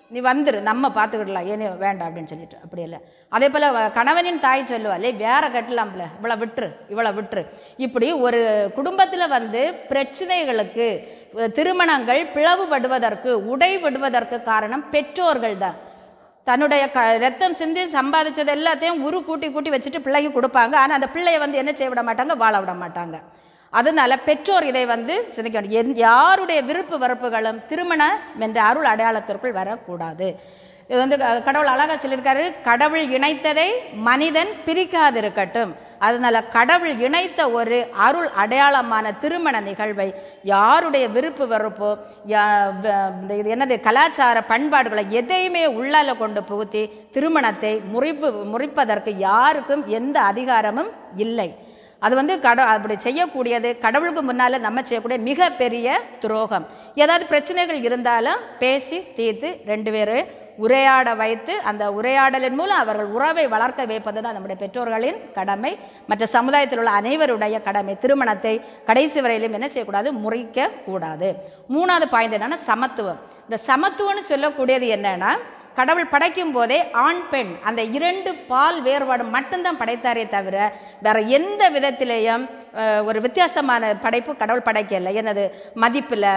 Speaker 3: நீ வந்துரு நம்ம பார்த்துக்கிடலாம் ஏனே வேண்டாம் அப்படின்னு சொல்லிட்டு அப்படி இல்லை அதே போல் கணவனின் தாய் சொல்லுவாளே வேற கட்டலாம்ல இவளை விட்டுரு இவளை விட்டுரு இப்படி ஒரு குடும்பத்தில் வந்து பிரச்சனைகளுக்கு அஹ், திருமணங்கள் பிளவுபடுவதற்கு உடைபடுவதற்கு காரணம் பெற்றோர்கள் தான் தன்னுடைய க ரத்தம் சிந்தி சம்பாதிச்சது எல்லாத்தையும் உரு கூட்டி கூட்டி வச்சுட்டு பிள்ளைக்கு கொடுப்பாங்க ஆனால் அந்த பிள்ளைய வந்து என்ன செய்ய விட மாட்டாங்க வாழ விட மாட்டாங்க அதனால பெற்றோர் இதை வந்து சிந்திக்க வேண்டும். எந் யாருடைய விருப்பு வெறுப்புகளும் திருமணம் என்ற அருள் அடையாளத்திற்குள் வரக்கூடாது இது வந்து க- கடவுள் அழகா சொல்லியிருக்காரு கடவுள் இணைத்ததை மனிதன் பிரிக்காதிருக்கட்டும் அதனால கடவுள் இணைத்த ஒரு அருள் அடையாளமான திருமண நிகழ்வை யாருடைய விருப்பு வெறுப்போ யா- வ- இந்த இது என்னது கலாச்சார பண்பாடுகளை எதையுமே உள்ளால கொண்டு புகுத்தி திருமணத்தை முறிப்பு முறிப்பதற்கு யாருக்கும் எந்த அதிகாரமும் இல்லை அது வந்து கட அப்படி செய்யக்கூடியது கடவுளுக்கு முன்னால் நம்ம செய்யக்கூடிய மிகப்பெரிய துரோகம் ஏதாவது பிரச்சனைகள் இருந்தாலும் பேசி தீர்த்து ரெண்டு பேரும் உரையாட வைத்து அந்த உரையாடலின் மூலம் அவர்கள் உறவை வளர்க்க வைப்பது தான் நம்முடைய பெற்றோர்களின் கடமை மற்ற சமுதாயத்தில் உள்ள அனைவருடைய கடமை திருமணத்தை கடைசி வரையிலும் என்ன செய்யக்கூடாது முறிக்க கூடாது மூணாவது பாயிண்ட் என்னன்னா சமத்துவம் இந்த சமத்துவம்னு சொல்லக்கூடியது என்னன்னா கடவுள் படைக்கும் போதே ஆண் பெண் அந்த இரண்டு பால் வேறுபாடு மட்டும்தான் படைத்தாரே தவிர வேற எந்த விதத்திலேயும் அஹ், ஒரு வித்தியாசமான படைப்பு கடவுள் படைக்கல என்னது மதிப்பில்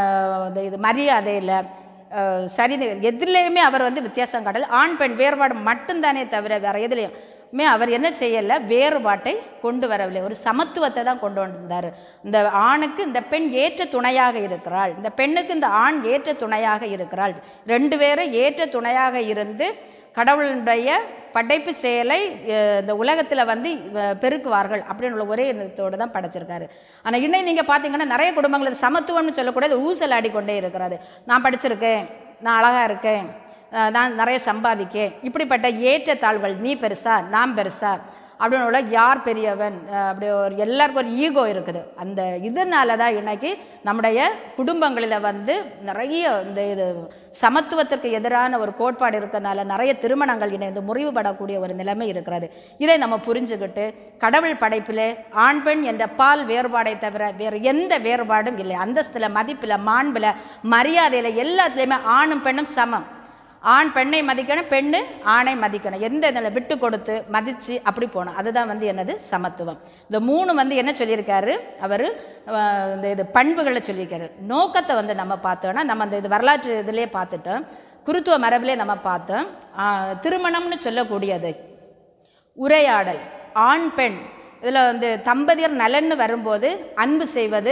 Speaker 3: இது மரியாதையில் சரி எதுலேயுமே அவர் வந்து வித்தியாசம் காட்டல ஆண் பெண் வேறுபாடு மட்டும்தானே தவிர வேற எதுலேயும் மே அவர் என்ன செய்யல வேறுபாட்டை கொண்டு வரவில்லை ஒரு சமத்துவத்தை தான் கொண்டு வந்தார் இந்த ஆணுக்கு இந்த பெண் ஏற்ற துணையாக இருக்கிறாள் இந்த பெண்ணுக்கு இந்த ஆண் ஏற்ற துணையாக இருக்கிறாள் ரெண்டு பேரும் ஏற்ற துணையாக இருந்து கடவுளுடைய படைப்பு செயலை அஹ், இந்த உலகத்தில் வந்து அஹ், பெருக்குவார்கள் அப்படின்னு உள்ள ஒரே எண்ணத்தோடு தான் படைச்சிருக்காரு ஆனால் இன்னும் நீங்கள் பார்த்தீங்கன்னா நிறைய குடும்பங்கள் இது சமத்துவம்னு சொல்லக்கூடாது ஊசல் ஆடிக்கொண்டே இருக்கிறது நான் படிச்சிருக்கேன் நான் அழகாக இருக்கேன் அஹ் நான் நிறைய சம்பாதிக்கேன் இப்படிப்பட்ட ஏற்றத்தாழ்வுகள் நீ பெருசா நான் பெருசா அப்படின்னு உள்ள யார் பெரியவன் அஹ் அப்படி ஒரு எல்லாருக்கும் ஒரு ஈகோ இருக்குது அந்த இதனால தான் இன்னைக்கு நம்முடைய குடும்பங்களில் வந்து நிறைய இந்த இது சமத்துவத்திற்கு எதிரான ஒரு கோட்பாடு இருக்கறனால நிறைய திருமணங்கள் இணைந்து முறிவுபடக்கூடிய ஒரு நிலைமை இருக்கிறது இதை நம்ம புரிஞ்சுக்கிட்டு கடவுள் படைப்பிலே ஆண் பெண் என்ற பால் வேறுபாடை தவிர வேறு எந்த வேறுபாடும் இல்லை அந்தஸ்தில் மதிப்பில் மாண்பில் மரியாதையில் எல்லாத்துலேயுமே ஆணும் பெண்ணும் சமம் ஆண் பெண்ணை மதிக்கணும் பெண்ணு ஆணை மதிக்கணும் எந்த இதில் விட்டு கொடுத்து மதித்து அப்படி போகணும் அதுதான் வந்து என்னது சமத்துவம் இந்த மூணு வந்து என்ன சொல்லியிருக்காரு அவர் இந்த இது பண்புகளை சொல்லியிருக்காரு நோக்கத்தை வந்து நம்ம பார்த்தோன்னா நம்ம அந்த இது வரலாற்று இதிலே பார்த்துட்டோம் குருத்துவ மரபிலே நம்ம பார்த்தோம் ஆஹ் திருமணம்னு சொல்லக்கூடியது உரையாடல் ஆண் பெண் இதில் வந்து தம்பதியர் நலன்னு வரும்போது அன்பு செய்வது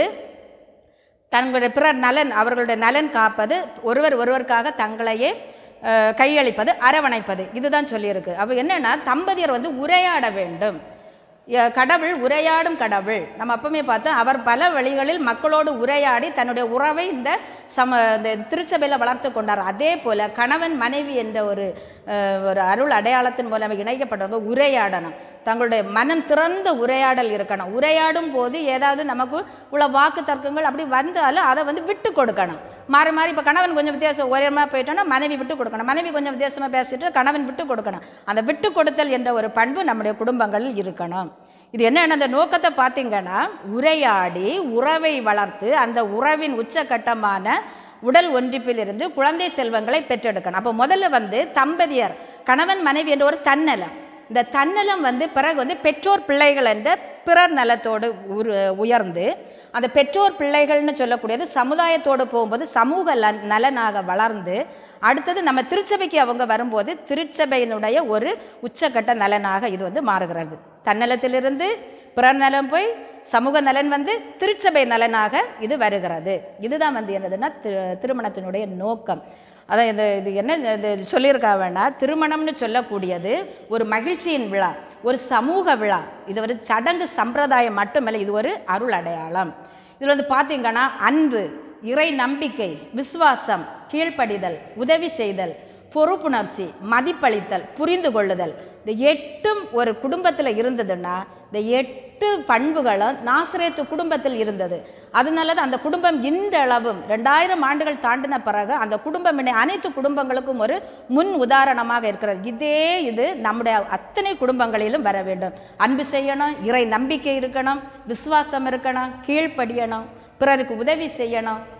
Speaker 3: தங்களுடைய பிறர் நலன் அவர்களுடைய நலன் காப்பது ஒருவர் ஒருவருக்காக தங்களையே அஹ், கையளிப்பது அரவணைப்பது இதுதான் சொல்லியிருக்கு அப்போ என்னன்னா தம்பதியர் வந்து உரையாட வேண்டும் ய- கடவுள் உரையாடும் கடவுள் நம்ம அப்பவுமே பார்த்தோம் அவர் பல வழிகளில் மக்களோடு உரையாடி தன்னுடைய உறவை இந்த சம இந்த திருச்சபையில் வளர்த்து கொண்டார் அதே போல கணவன் மனைவி என்ற ஒரு அஹ், ஒரு அருள் அடையாளத்தின் மூலம் இணைக்கப்பட்டவங்க உரையாடணும் தங்களுடைய மனம் திறந்த உரையாடல் இருக்கணும் உரையாடும் போது ஏதாவது நமக்கு உள்ள வாக்கு தர்க்கங்கள் அப்படி வந்தாலும் அதை வந்து விட்டு கொடுக்கணும் மாறி மாறி இப்போ கணவன் கொஞ்சம் வித்தியாசம் உயரமாக போயிட்டோன்னா மனைவி விட்டு கொடுக்கணும் மனைவி கொஞ்சம் வித்தியாசமாக பேசிட்டு கணவன் விட்டு கொடுக்கணும் அந்த விட்டு கொடுத்தல் என்ற ஒரு பண்பு நம்முடைய குடும்பங்களில் இருக்கணும் இது என்னென்ன அந்த நோக்கத்தை பார்த்தீங்கன்னா உரையாடி உறவை வளர்த்து அந்த உறவின் உச்சகட்டமான உடல் ஒன்றிப்பிலிருந்து குழந்தை செல்வங்களை பெற்றெடுக்கணும் அப்போ முதல்ல வந்து தம்பதியர் கணவன் மனைவி என்ற ஒரு தன்னலம் இந்த தன்னலம் வந்து பிறகு வந்து பெற்றோர் பிள்ளைகள் என்ற பிறர் நலத்தோடு உரு உயர்ந்து அந்த பெற்றோர் பிள்ளைகள்னு சொல்லக்கூடியது சமுதாயத்தோடு போகும்போது சமூக லன்- நலனாக வளர்ந்து அடுத்தது நம்ம திருச்சபைக்கு அவங்க வரும்போது திருச்சபையினுடைய ஒரு உச்சக்கட்ட நலனாக இது வந்து மாறுகிறது தன்னலத்திலிருந்து பிறர் நலம் போய் சமூக நலன் வந்து திருச்சபை நலனாக இது வருகிறது இதுதான் வந்து என்னதுன்னா திரு- திருமணத்தினுடைய நோக்கம் அதான் இது இது என்ன இது சொல்லியிருக்கா வேணா திருமணம்னு சொல்லக்கூடியது ஒரு மகிழ்ச்சியின் விழா ஒரு சமூக விழா இது ஒரு சடங்கு சம்பிரதாயம் மட்டுமல்ல இது ஒரு அருள் அடையாளம் இதில் வந்து பார்த்தீங்கன்னா அன்பு இறை நம்பிக்கை விசுவாசம் கீழ்ப்படிதல் உதவி செய்தல் பொறுப்புணர்ச்சி மதிப்பளித்தல் புரிந்து கொள்ளுதல் இந்த எட்டும் ஒரு குடும்பத்தில் இருந்ததுன்னா இந்த எட்டு பண்புகளும் நாசரேத்து குடும்பத்தில் இருந்தது அதனால தான் அந்த குடும்பம் இன்றளவும் ரெண்டாயிரம் ஆண்டுகள் தாண்டின பிறகு அந்த குடும்பம் இன்னை அனைத்து குடும்பங்களுக்கும் ஒரு முன் உதாரணமாக இருக்கிறது இதே இது நம்முடைய அத்தனை குடும்பங்களிலும் வர வேண்டும் அன்பு செய்யணும் இறை நம்பிக்கை இருக்கணும் விசுவாசம் இருக்கணும் கீழ்ப்படியணும் பிறருக்கு உதவி செய்யணும்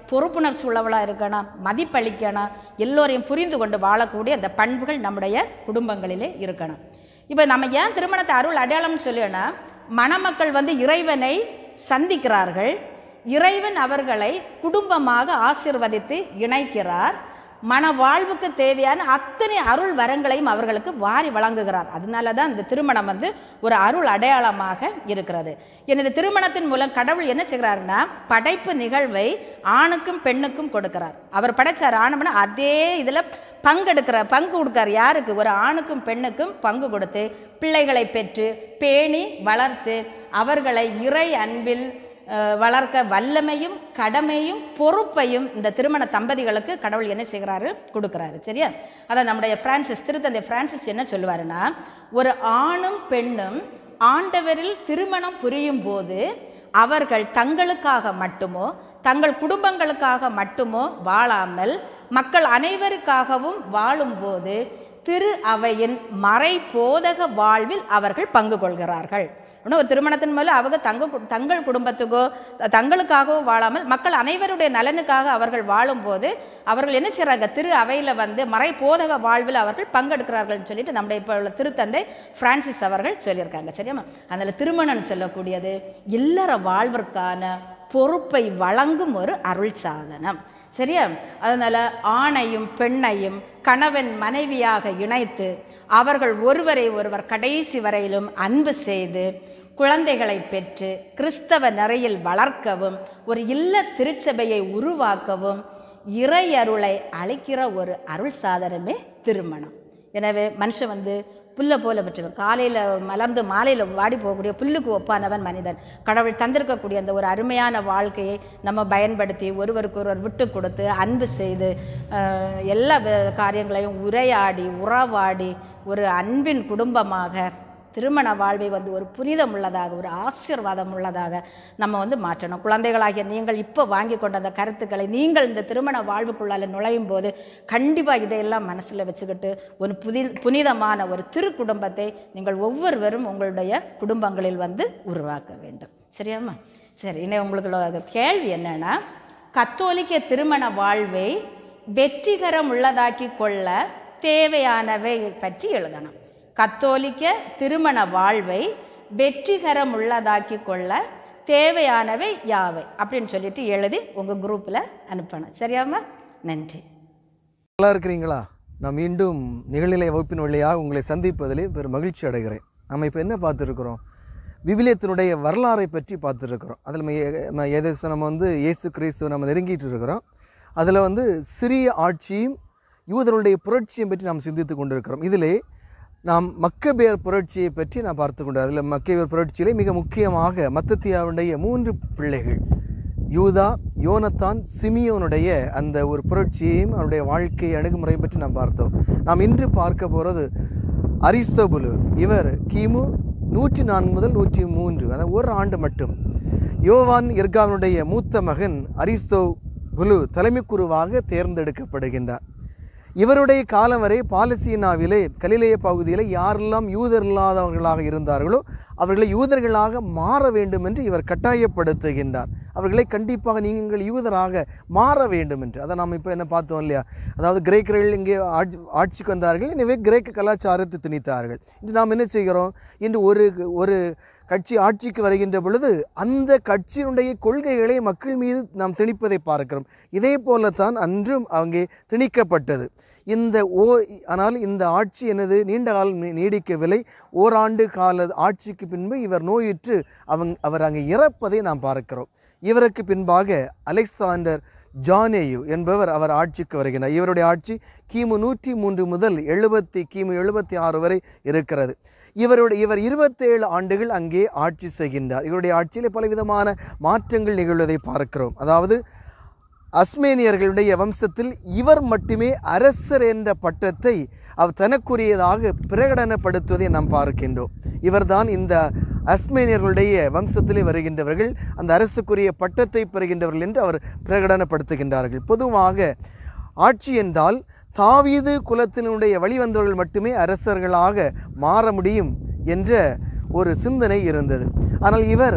Speaker 3: பொறுப்புணர்ச்சி உள்ளவளாக இருக்கணும் மதிப்பளிக்கணும் எல்லோரையும் புரிந்து கொண்டு வாழக்கூடிய அந்த பண்புகள் நம்முடைய குடும்பங்களிலே இருக்கணும் இப்போ நம்ம ஏன் திருமணத்தை அருள் அடையாளம்னு சொல்லுன்னா மணமக்கள் வந்து இறைவனை சந்திக்கிறார்கள் இறைவன் அவர்களை குடும்பமாக ஆசீர்வதித்து இணைக்கிறார் மன வாழ்வுக்கு தேவையான அத்தனை அருள் வரங்களையும் அவர்களுக்கு வாரி வழங்குகிறார் அதனால தான் இந்த திருமணம் வந்து ஒரு அருள் அடையாளமாக இருக்கிறது இந்த திருமணத்தின் மூலம் கடவுள் என்ன செய்கிறாருன்னா படைப்பு நிகழ்வை ஆணுக்கும் பெண்ணுக்கும் கொடுக்கிறார் அவர் படைச்சார் ஆணும்னா அதே இதில் பங்கெடுக்கிற பங்கு கொடுக்கார் யாருக்கு ஒரு ஆணுக்கும் பெண்ணுக்கும் பங்கு கொடுத்து பிள்ளைகளை பெற்று பேணி வளர்த்து அவர்களை இறை அன்பில் அஹ், வளர்க்க வல்லமையும் கடமையும் பொறுப்பையும் இந்த திருமண தம்பதிகளுக்கு கடவுள் என்ன செய்கிறாரு கொடுக்குறாரு சரியா அதான் நம்முடைய பிரான்சிஸ் திருத்தந்தை பிரான்சிஸ் என்ன சொல்லுவாருன்னா ஒரு ஆணும் பெண்ணும் ஆண்டவரில் திருமணம் புரியும் போது அவர்கள் தங்களுக்காக மட்டுமோ தங்கள் குடும்பங்களுக்காக மட்டுமோ வாழாமல் மக்கள் அனைவருக்காகவும் வாழும்போது திரு அவையின் மறை போதக வாழ்வில் அவர்கள் பங்கு கொள்கிறார்கள் இன்னும் ஒரு திருமணத்தின் மேலே அவங்க தங்க கு- தங்கள் குடும்பத்துக்கோ த- தங்களுக்காகவோ வாழாமல் மக்கள் அனைவருடைய நலனுக்காக அவர்கள் வாழும்போது அவர்கள் என்ன செய்கிறாங்க திரு அவையில் வந்து மறை போதக வாழ்வில் அவர்கள் பங்கெடுக்கிறார்கள்னு சொல்லிட்டு நம்முடைய இப்போ உள்ள திருத்தந்தை பிரான்சிஸ் அவர்கள் சொல்லியிருக்காங்க சரியாமா அதில் திருமணம் சொல்லக்கூடியது இல்லற வாழ்விற்கான பொறுப்பை வழங்கும் ஒரு அருள் சாதனம் சரியா அதனால் ஆணையும் பெண்ணையும் கணவன் மனைவியாக இணைத்து அவர்கள் ஒருவரை ஒருவர் கடைசி வரையிலும் அன்பு செய்து குழந்தைகளை பெற்று கிறிஸ்தவ நிறையில் வளர்க்கவும் ஒரு இல்ல திருச்சபையை உருவாக்கவும் இறை அருளை அளிக்கிற ஒரு அருள் சாதனமே திருமணம் எனவே மனுஷன் வந்து புல்லை போல பெற்றவன் காலையில் மலர்ந்து மாலையில் வாடி போகக்கூடிய புல்லுக்கு ஒப்பானவன் மனிதன் கடவுள் தந்திருக்கக்கூடிய அந்த ஒரு அருமையான வாழ்க்கையை நம்ம பயன்படுத்தி ஒருவருக்கு ஒருவர் விட்டு கொடுத்து அன்பு செய்து அஹ், எல்லா வே- காரியங்களையும் உரையாடி உறவாடி ஒரு அன்பின் குடும்பமாக திருமண வாழ்வை வந்து ஒரு புனிதம் உள்ளதாக ஒரு ஆசீர்வாதம் உள்ளதாக நம்ம வந்து மாற்றணும் குழந்தைகளாகிய நீங்கள் இப்போ வாங்கி கொண்ட அந்த கருத்துக்களை நீங்கள் இந்த திருமண வாழ்வுக்குள்ளால நுழையும் போது கண்டிப்பாக இதையெல்லாம் மனசில் வச்சுக்கிட்டு ஒரு புதி புனிதமான ஒரு திரு குடும்பத்தை நீங்கள் ஒவ்வொருவரும் உங்களுடைய குடும்பங்களில் வந்து உருவாக்க வேண்டும் சரியாம்மா சரி இன்னும் உங்களுக்கு கேள்வி என்னன்னா கத்தோலிக்க திருமண வாழ்வை வெற்றிகரம் உள்ளதாக்கி கொள்ள தேவையானவை பற்றி எழுதணும் கத்தோலிக்க திருமண வாழ்வை வெற்றிகரம் உள்ளதாக்கி கொள்ள தேவையானவை யாவை அப்படின்னு சொல்லிட்டு எழுதி உங்கள் குரூப்பில் அனுப்பணும் சரியாம்மா நன்றி
Speaker 4: நல்லா இருக்கிறீங்களா நான் மீண்டும் நிகழ்நிலை வகுப்பின் வழியாக உங்களை சந்திப்பதிலே பெரும் மகிழ்ச்சி அடைகிறேன் நம்ம இப்போ என்ன பார்த்துருக்குறோம் விவிலியத்தினுடைய வரலாறை பற்றி பார்த்துருக்குறோம் அதில் எதேசம் நம்ம வந்து இயேசு கிறிஸ்துவ நம்ம நெருங்கிட்டு இருக்கிறோம் அதில் வந்து சிறிய ஆட்சியும் யூதர்களுடைய புரட்சியும் பற்றி நாம் சிந்தித்து கொண்டிருக்கிறோம் இதிலே நாம் மக்கபேர் புரட்சியை பற்றி நான் பார்த்து கொண்டு அதில் மக்கபேர் புரட்சியிலே மிக முக்கியமாக மத்தத்தியாவுடைய மூன்று பிள்ளைகள் யூதா யோனத்தான் சிமியோனுடைய அந்த ஒரு புரட்சியையும் அவருடைய வாழ்க்கை அணுகுமுறையும் பற்றி நாம் பார்த்தோம் நாம் இன்று பார்க்க போகிறது அரிஸ்தோபுலு இவர் கிமு நூற்றி நான்கு முதல் நூற்றி மூன்று அதாவது ஒரு ஆண்டு மட்டும் யோவான் இர்காவனுடைய மூத்த மகன் அரிஸ்தோ புலு தலைமை குருவாக தேர்ந்தெடுக்கப்படுகின்றார் இவருடைய காலம் வரை பாலஸ்தீனாவிலே கலிலேய பகுதியில் யாரெல்லாம் யூதர் இல்லாதவர்களாக இருந்தார்களோ அவர்களை யூதர்களாக மாற வேண்டும் என்று இவர் கட்டாயப்படுத்துகின்றார் அவர்களை கண்டிப்பாக நீங்கள் யூதராக மாற வேண்டும் என்று அதை நாம் இப்போ என்ன பார்த்தோம் இல்லையா அதாவது கிரேக்கர்கள் இங்கே ஆட்சி ஆட்சிக்கு வந்தார்கள் எனவே கிரேக்க கலாச்சாரத்தை திணித்தார்கள் இன்று நாம் என்ன செய்கிறோம் இன்று ஒரு ஒரு கட்சி ஆட்சிக்கு வருகின்ற பொழுது அந்த கட்சியினுடைய கொள்கைகளை மக்கள் மீது நாம் திணிப்பதை பார்க்கிறோம் இதே போலத்தான் அன்றும் அங்கே திணிக்கப்பட்டது இந்த ஓ ஆனால் இந்த ஆட்சி எனது நீண்ட காலம் நீ- நீடிக்கவில்லை ஓராண்டு கால ஆட்சிக்கு பின்பு இவர் நோயுற்று அவங் அவர் அங்கே இறப்பதை நாம் பார்க்கிறோம் இவருக்கு பின்பாக அலெக்சாண்டர் ஜானேயு என்பவர் அவர் ஆட்சிக்கு வருகிறார் இவருடைய ஆட்சி கிமு நூற்றி மூன்று முதல் எழுபத்தி கிமு எழுபத்தி ஆறு வரை இருக்கிறது இவருடைய இவர் இருபத்தேழு ஆண்டுகள் அங்கே ஆட்சி செய்கின்றார் இவருடைய ஆட்சியில் பலவிதமான மாற்றங்கள் நிகழ்வதை பார்க்கிறோம் அதாவது அஸ்மேனியர்களுடைய வம்சத்தில் இவர் மட்டுமே அரசர் என்ற பட்டத்தை அவர் தனக்குரியதாக பிரகடனப்படுத்துவதை நாம் பார்க்கின்றோம் இவர்தான் இந்த அஸ்மேனியர்களுடைய வம்சத்திலே வருகின்றவர்கள் அந்த அரசுக்குரிய பட்டத்தை பெறுகின்றவர்கள் என்று அவர் பிரகடனப்படுத்துகின்றார்கள் பொதுவாக ஆட்சி என்றால் தாவீது குலத்தினுடைய வழிவந்தவர்கள் மட்டுமே அரசர்களாக மாற முடியும் என்ற ஒரு சிந்தனை இருந்தது ஆனால் இவர்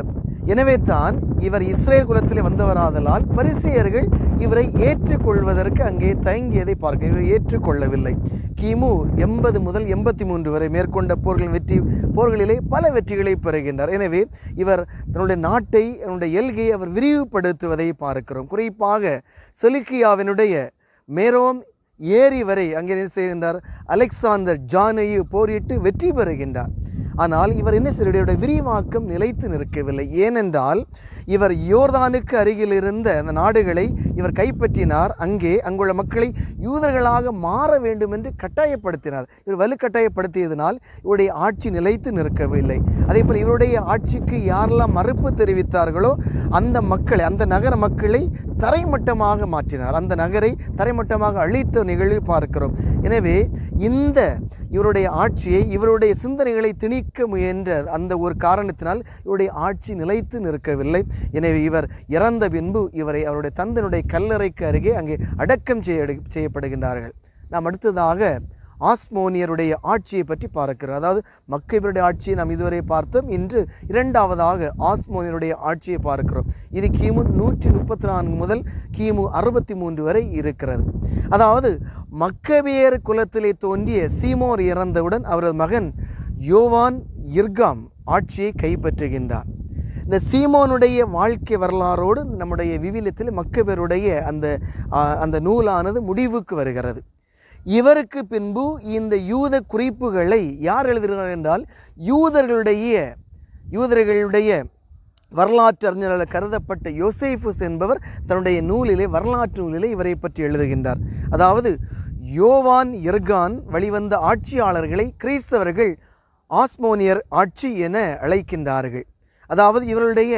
Speaker 4: எனவே தான் இவர் இஸ்ரேல் குலத்திலே வந்தவராதலால் பரிசேயர்கள் இவரை ஏற்றுக்கொள்வதற்கு அங்கே தயங்கியதை பார்க்க இவரை ஏற்றுக்கொள்ளவில்லை கிமு எண்பது முதல் எண்பத்தி மூன்று வரை மேற்கொண்ட போர்களின் வெற்றி போர்களிலே பல வெற்றிகளை பெறுகின்றார் எனவே இவர் தன்னுடைய நாட்டை தன்னுடைய எல்கையை அவர் விரிவுபடுத்துவதை பார்க்கிறோம் குறிப்பாக செலுக்கியாவினுடைய மேரோம் ஏரி வரை அங்கே என்ன செய்கின்றார் அலெக்சாந்தர் ஜானையு போரிட்டு வெற்றி பெறுகின்றார் ஆனால் இவர் என்ன செய்ய விரிவாக்கம் நிலைத்து நிற்கவில்லை ஏனென்றால் இவர் யோர்தானுக்கு அருகில் இருந்த அந்த நாடுகளை இவர் கைப்பற்றினார் அங்கே அங்குள்ள மக்களை யூதர்களாக மாற வேண்டும் என்று கட்டாயப்படுத்தினார் இவர் வலுக்கட்டாயப்படுத்தியதனால் இவருடைய ஆட்சி நிலைத்து நிற்கவில்லை அதே போல் இவருடைய ஆட்சிக்கு யாரெல்லாம் மறுப்பு தெரிவித்தார்களோ அந்த மக்களை அந்த நகர மக்களை தரைமட்டமாக மாற்றினார் அந்த நகரை தரைமட்டமாக அழித்த நிகழ்வு பார்க்கிறோம் எனவே இந்த இவருடைய ஆட்சியை இவருடைய சிந்தனைகளை திணிக்க முயன்ற அந்த ஒரு காரணத்தினால் இவருடைய ஆட்சி நிலைத்து நிற்கவில்லை எனவே இவர் இறந்த பின்பு இவரை அவருடைய தந்தனுடைய கல்லறைக்கு அருகே அங்கே அடக்கம் செய்ய செய்யப்படுகின்றார்கள் நாம் அடுத்ததாக ஆஸ்மோனியருடைய ஆட்சியை பற்றி பார்க்கிறோம் அதாவது மக்களுடைய ஆட்சியை நாம் இதுவரை பார்த்தோம் இன்று இரண்டாவதாக ஆஸ்மோனியருடைய ஆட்சியை பார்க்கிறோம் இது கிமு நூற்றி முப்பத்தி நான்கு முதல் கிமு அறுபத்தி மூன்று வரை இருக்கிறது அதாவது மக்கபியர் குலத்திலே தோன்றிய சீமோர் இறந்தவுடன் அவரது மகன் யோவான் இர்காம் ஆட்சியை கைப்பற்றுகின்றார் இந்த சீமோனுடைய வாழ்க்கை வரலாறோடு நம்முடைய விவிலியத்தில் மக்கபேருடைய அந்த ஆ, அந்த நூலானது முடிவுக்கு வருகிறது இவருக்கு பின்பு இந்த யூத குறிப்புகளை யார் எழுதுகிறார் என்றால் யூதர்களுடைய யூதர்களுடைய வரலாற்று அறிஞர்களால் கருதப்பட்ட யோசேஃபுஸ் என்பவர் தன்னுடைய நூலிலே வரலாற்று நூலிலே இவரை பற்றி எழுதுகின்றார் அதாவது யோவான் எர்கான் வழிவந்த ஆட்சியாளர்களை கிறிஸ்தவர்கள் ஆஸ்மோனியர் ஆட்சி என அழைக்கின்றார்கள் அதாவது இவருடைய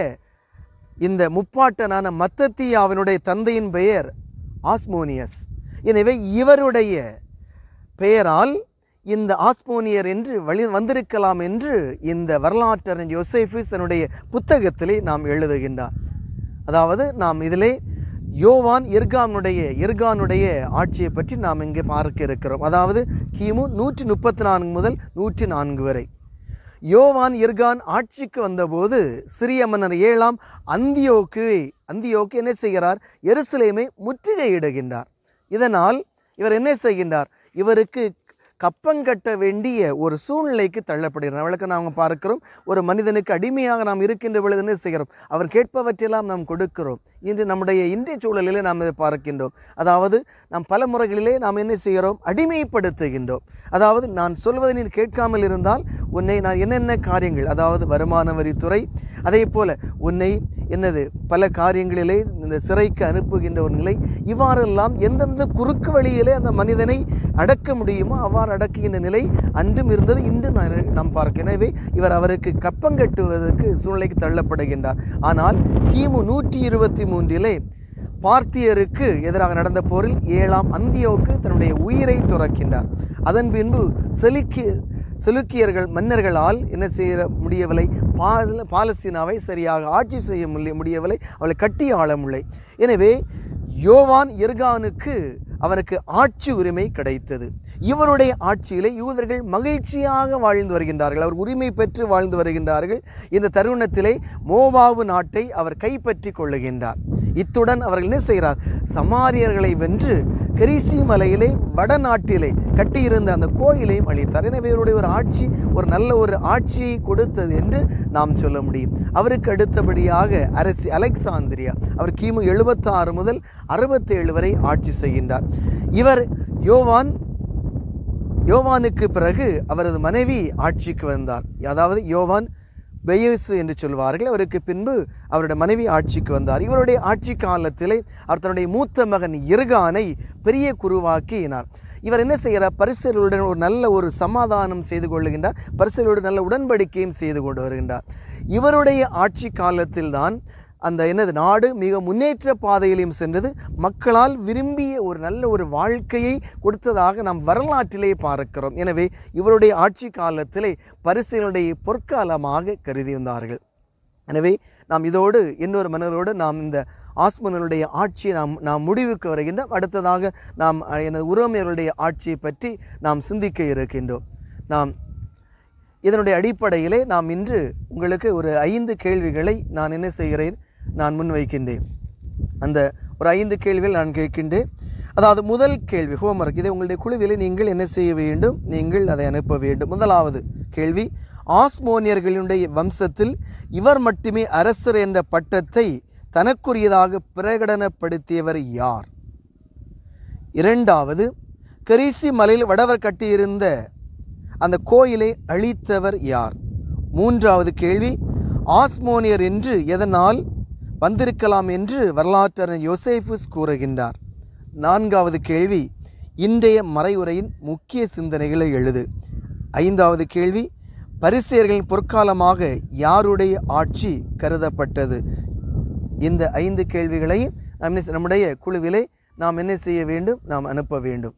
Speaker 4: இந்த முப்பாட்டனான மத்தத்தியாவினுடைய தந்தையின் பெயர் ஆஸ்மோனியஸ் எனவே இவருடைய பெயரால் இந்த ஆஸ்மோனியர் என்று வழி வந்திருக்கலாம் என்று இந்த வரலாற்றறிஞர் யோசேஃபிஸ் தன்னுடைய புத்தகத்திலே நாம் எழுதுகின்றார் அதாவது நாம் இதிலே யோவான் இர்கானுடைய இர்கானுடைய ஆட்சியை பற்றி நாம் இங்கே பார்க்க இருக்கிறோம் அதாவது கிமு நூற்றி முப்பத்தி நான்கு முதல் நூற்றி நான்கு வரை யோவான் இர்கான் ஆட்சிக்கு வந்தபோது சிறிய மன்னர் ஏழாம் அந்தியோக்கு அந்தியோக்கு என்ன செய்கிறார் எருசலேமை முற்றுகையிடுகின்றார் இதனால் இவர் என்ன செய்கின்றார் இவருக்கு கப்பங்கட்ட வேண்டிய ஒரு சூழ்நிலைக்கு தள்ளப்படுகிறார் அவளுக்கு நாம் பார்க்கிறோம் ஒரு மனிதனுக்கு அடிமையாக நாம் இருக்கின்ற பொழுது என்ன செய்கிறோம் அவர் கேட்பவற்றையெல்லாம் நாம் கொடுக்கிறோம் இன்று நம்முடைய இன்றைய சூழலிலே நாம் இதை பார்க்கின்றோம் அதாவது நாம் பல முறைகளிலே நாம் என்ன செய்கிறோம் அடிமைப்படுத்துகின்றோம் அதாவது நான் சொல்வதை நீர் கேட்காமல் இருந்தால் உன்னை நான் என்னென்ன காரியங்கள் அதாவது வருமான வரித்துறை அதே போல உன்னை என்னது பல காரியங்களிலே இந்த சிறைக்கு அனுப்புகின்ற ஒரு நிலை இவ்வாறெல்லாம் எந்தெந்த குறுக்கு வழியிலே அந்த மனிதனை அடக்க முடியுமோ அவ்வாறு அடக்குகின்ற நிலை அன்றும் இருந்தது இன்று நான் நாம் பார்க்கிறோம் எனவே இவர் அவருக்கு கப்பங்கட்டுவதற்கு சூழ்நிலைக்கு தள்ளப்படுகின்றார் ஆனால் கிமு நூற்றி இருபத்தி மூன்றிலே பார்த்தியருக்கு எதிராக நடந்த போரில் ஏழாம் அந்தியோவுக்கு தன்னுடைய உயிரை துறக்கின்றார் அதன் பின்பு செலுக்கி செலுக்கியர்கள் மன்னர்களால் என்ன செய்ய முடியவில்லை பால பாலஸ்தீனாவை சரியாக ஆட்சி செய்ய முடிய முடியவில்லை அவளை கட்டி ஆள முடியலை எனவே யோவான் எர்கானுக்கு அவனுக்கு ஆட்சி உரிமை கிடைத்தது இவருடைய ஆட்சியிலே யூதர்கள் மகிழ்ச்சியாக வாழ்ந்து வருகின்றார்கள் அவர் உரிமை பெற்று வாழ்ந்து வருகின்றார்கள் இந்த தருணத்திலே மோவாவு நாட்டை அவர் கைப்பற்றி கொள்ளுகின்றார் இத்துடன் அவர்கள் என்ன செய்கிறார் சமாரியர்களை வென்று கெரிசி மலையிலே வடநாட்டிலே கட்டியிருந்த அந்த கோயிலையும் அளித்தார் எனவே இவருடைய ஒரு ஆட்சி ஒரு நல்ல ஒரு ஆட்சியை கொடுத்தது என்று நாம் சொல்ல முடியும் அவருக்கு அடுத்தபடியாக அரசி அலெக்சாந்திரியா அவர் கிமு எழுபத்தாறு முதல் அறுபத்தேழு வரை ஆட்சி செய்கின்றார் இவர் யோவான் யோவானுக்கு பிறகு அவரது மனைவி ஆட்சிக்கு வந்தார் அதாவது யோவான் பெயசு என்று சொல்வார்கள் அவருக்கு பின்பு அவருடைய மனைவி ஆட்சிக்கு வந்தார் இவருடைய ஆட்சி காலத்திலே அவர் தன்னுடைய மூத்த மகன் இருகானை பெரிய குருவாக்கினார் இவர் என்ன செய்கிறார் பரிசலுடன் ஒரு நல்ல ஒரு சமாதானம் செய்து கொள்ளுகின்றார் பரிசலோடு நல்ல உடன்படிக்கையும் செய்து கொண்டு வருகின்றார் இவருடைய ஆட்சி காலத்தில்தான் அந்த என்னது நாடு மிக முன்னேற்ற பாதையிலையும் சென்றது மக்களால் விரும்பிய ஒரு நல்ல ஒரு வாழ்க்கையை கொடுத்ததாக நாம் வரலாற்றிலே பார்க்கிறோம் எனவே இவருடைய ஆட்சி காலத்திலே பரிசுகளுடைய பொற்காலமாக கருதியிருந்தார்கள் எனவே நாம் இதோடு இன்னொரு மன்னரோடு நாம் இந்த ஆஸ்மனருடைய ஆட்சியை நாம் நாம் முடிவுக்கு வருகின்றோம் அடுத்ததாக நாம் அஹ், எனது உறவினர்களுடைய ஆட்சியை பற்றி நாம் சிந்திக்க இருக்கின்றோம் நாம் இதனுடைய அடிப்படையிலே நாம் இன்று உங்களுக்கு ஒரு ஐந்து கேள்விகளை நான் என்ன செய்கிறேன் நான் முன்வைக்கின்றேன் அந்த ஒரு ஐந்து கேள்விகள் நான் கேட்கின்றேன் அதாவது முதல் கேள்வி ஹோம்ஒர்க் இதை உங்களுடைய குழுவிலே நீங்கள் என்ன செய்ய வேண்டும் நீங்கள் அதை அனுப்ப வேண்டும் முதலாவது கேள்வி ஆஸ்மோனியர்களுடைய வம்சத்தில் இவர் மட்டுமே அரசர் என்ற பட்டத்தை தனக்குரியதாக பிரகடனப்படுத்தியவர் யார் இரண்டாவது கரிசி மலையில் வடவர் கட்டியிருந்த அந்த கோயிலை அழித்தவர் யார் மூன்றாவது கேள்வி ஆஸ்மோனியர் என்று எதனால் வந்திருக்கலாம் என்று வரலாற்றறிஞர் யோசேஃபுஸ் கூறுகின்றார் நான்காவது கேள்வி இன்றைய மறைவுரையின் முக்கிய சிந்தனைகளை எழுது ஐந்தாவது கேள்வி பரிசேயர்களின் பொற்காலமாக யாருடைய ஆட்சி கருதப்பட்டது இந்த ஐந்து கேள்விகளை நாம் என்ன செய்- நம்முடைய குழுவிலே நாம் என்ன செய்ய வேண்டும் நாம் அனுப்ப வேண்டும்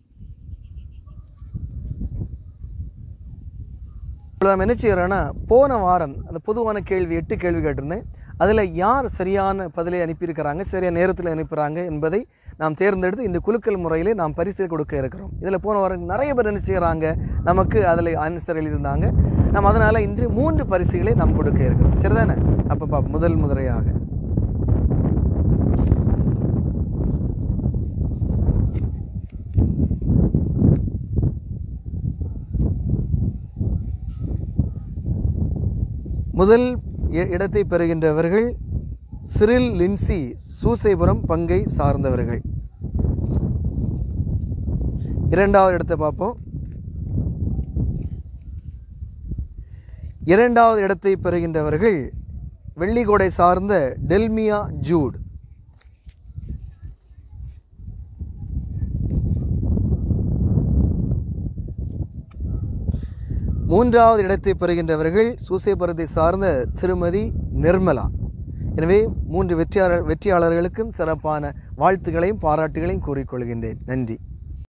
Speaker 4: இப்போ நம்ம என்ன செய்கிறோன்னா போன வாரம் அந்த பொதுவான கேள்வி எட்டு கேள்வி கேட்டிருந்தேன் அதில் யார் சரியான பதிலை அனுப்பியிருக்கிறாங்க சரியான நேரத்தில் அனுப்புகிறாங்க என்பதை நாம் தேர்ந்தெடுத்து இந்த குலுக்கல் முறையிலே நாம் பரிசு கொடுக்க இருக்கிறோம் இதில் போன வாரம் நிறைய பேர் என்ன செய்கிறாங்க நமக்கு அதில் ஆன்சர் எழுதியிருந்தாங்க நம்ம அதனால் இன்று மூன்று பரிசுகளை நாம் கொடுக்க இருக்கிறோம் சரிதானே அப்போ பா முதல் முறையாக முதல் இ- இடத்தை பெறுகின்றவர்கள் சிரில் லின்சி சூசைபுரம் பங்கை சார்ந்தவர்கள் இரண்டாவது இடத்தை பார்ப்போம் இரண்டாவது இடத்தை பெறுகின்றவர்கள் வெள்ளிக்கோடை சார்ந்த டெல்மியா ஜூட் மூன்றாவது இடத்தை பெறுகின்றவர்கள் சூசைபுரத்தை சார்ந்த திருமதி நிர்மலா எனவே மூன்று வெற்றியாளர் வெற்றியாளர்களுக்கும் சிறப்பான வாழ்த்துக்களையும் பாராட்டுகளையும் கூறிக்கொள்கின்றேன் நன்றி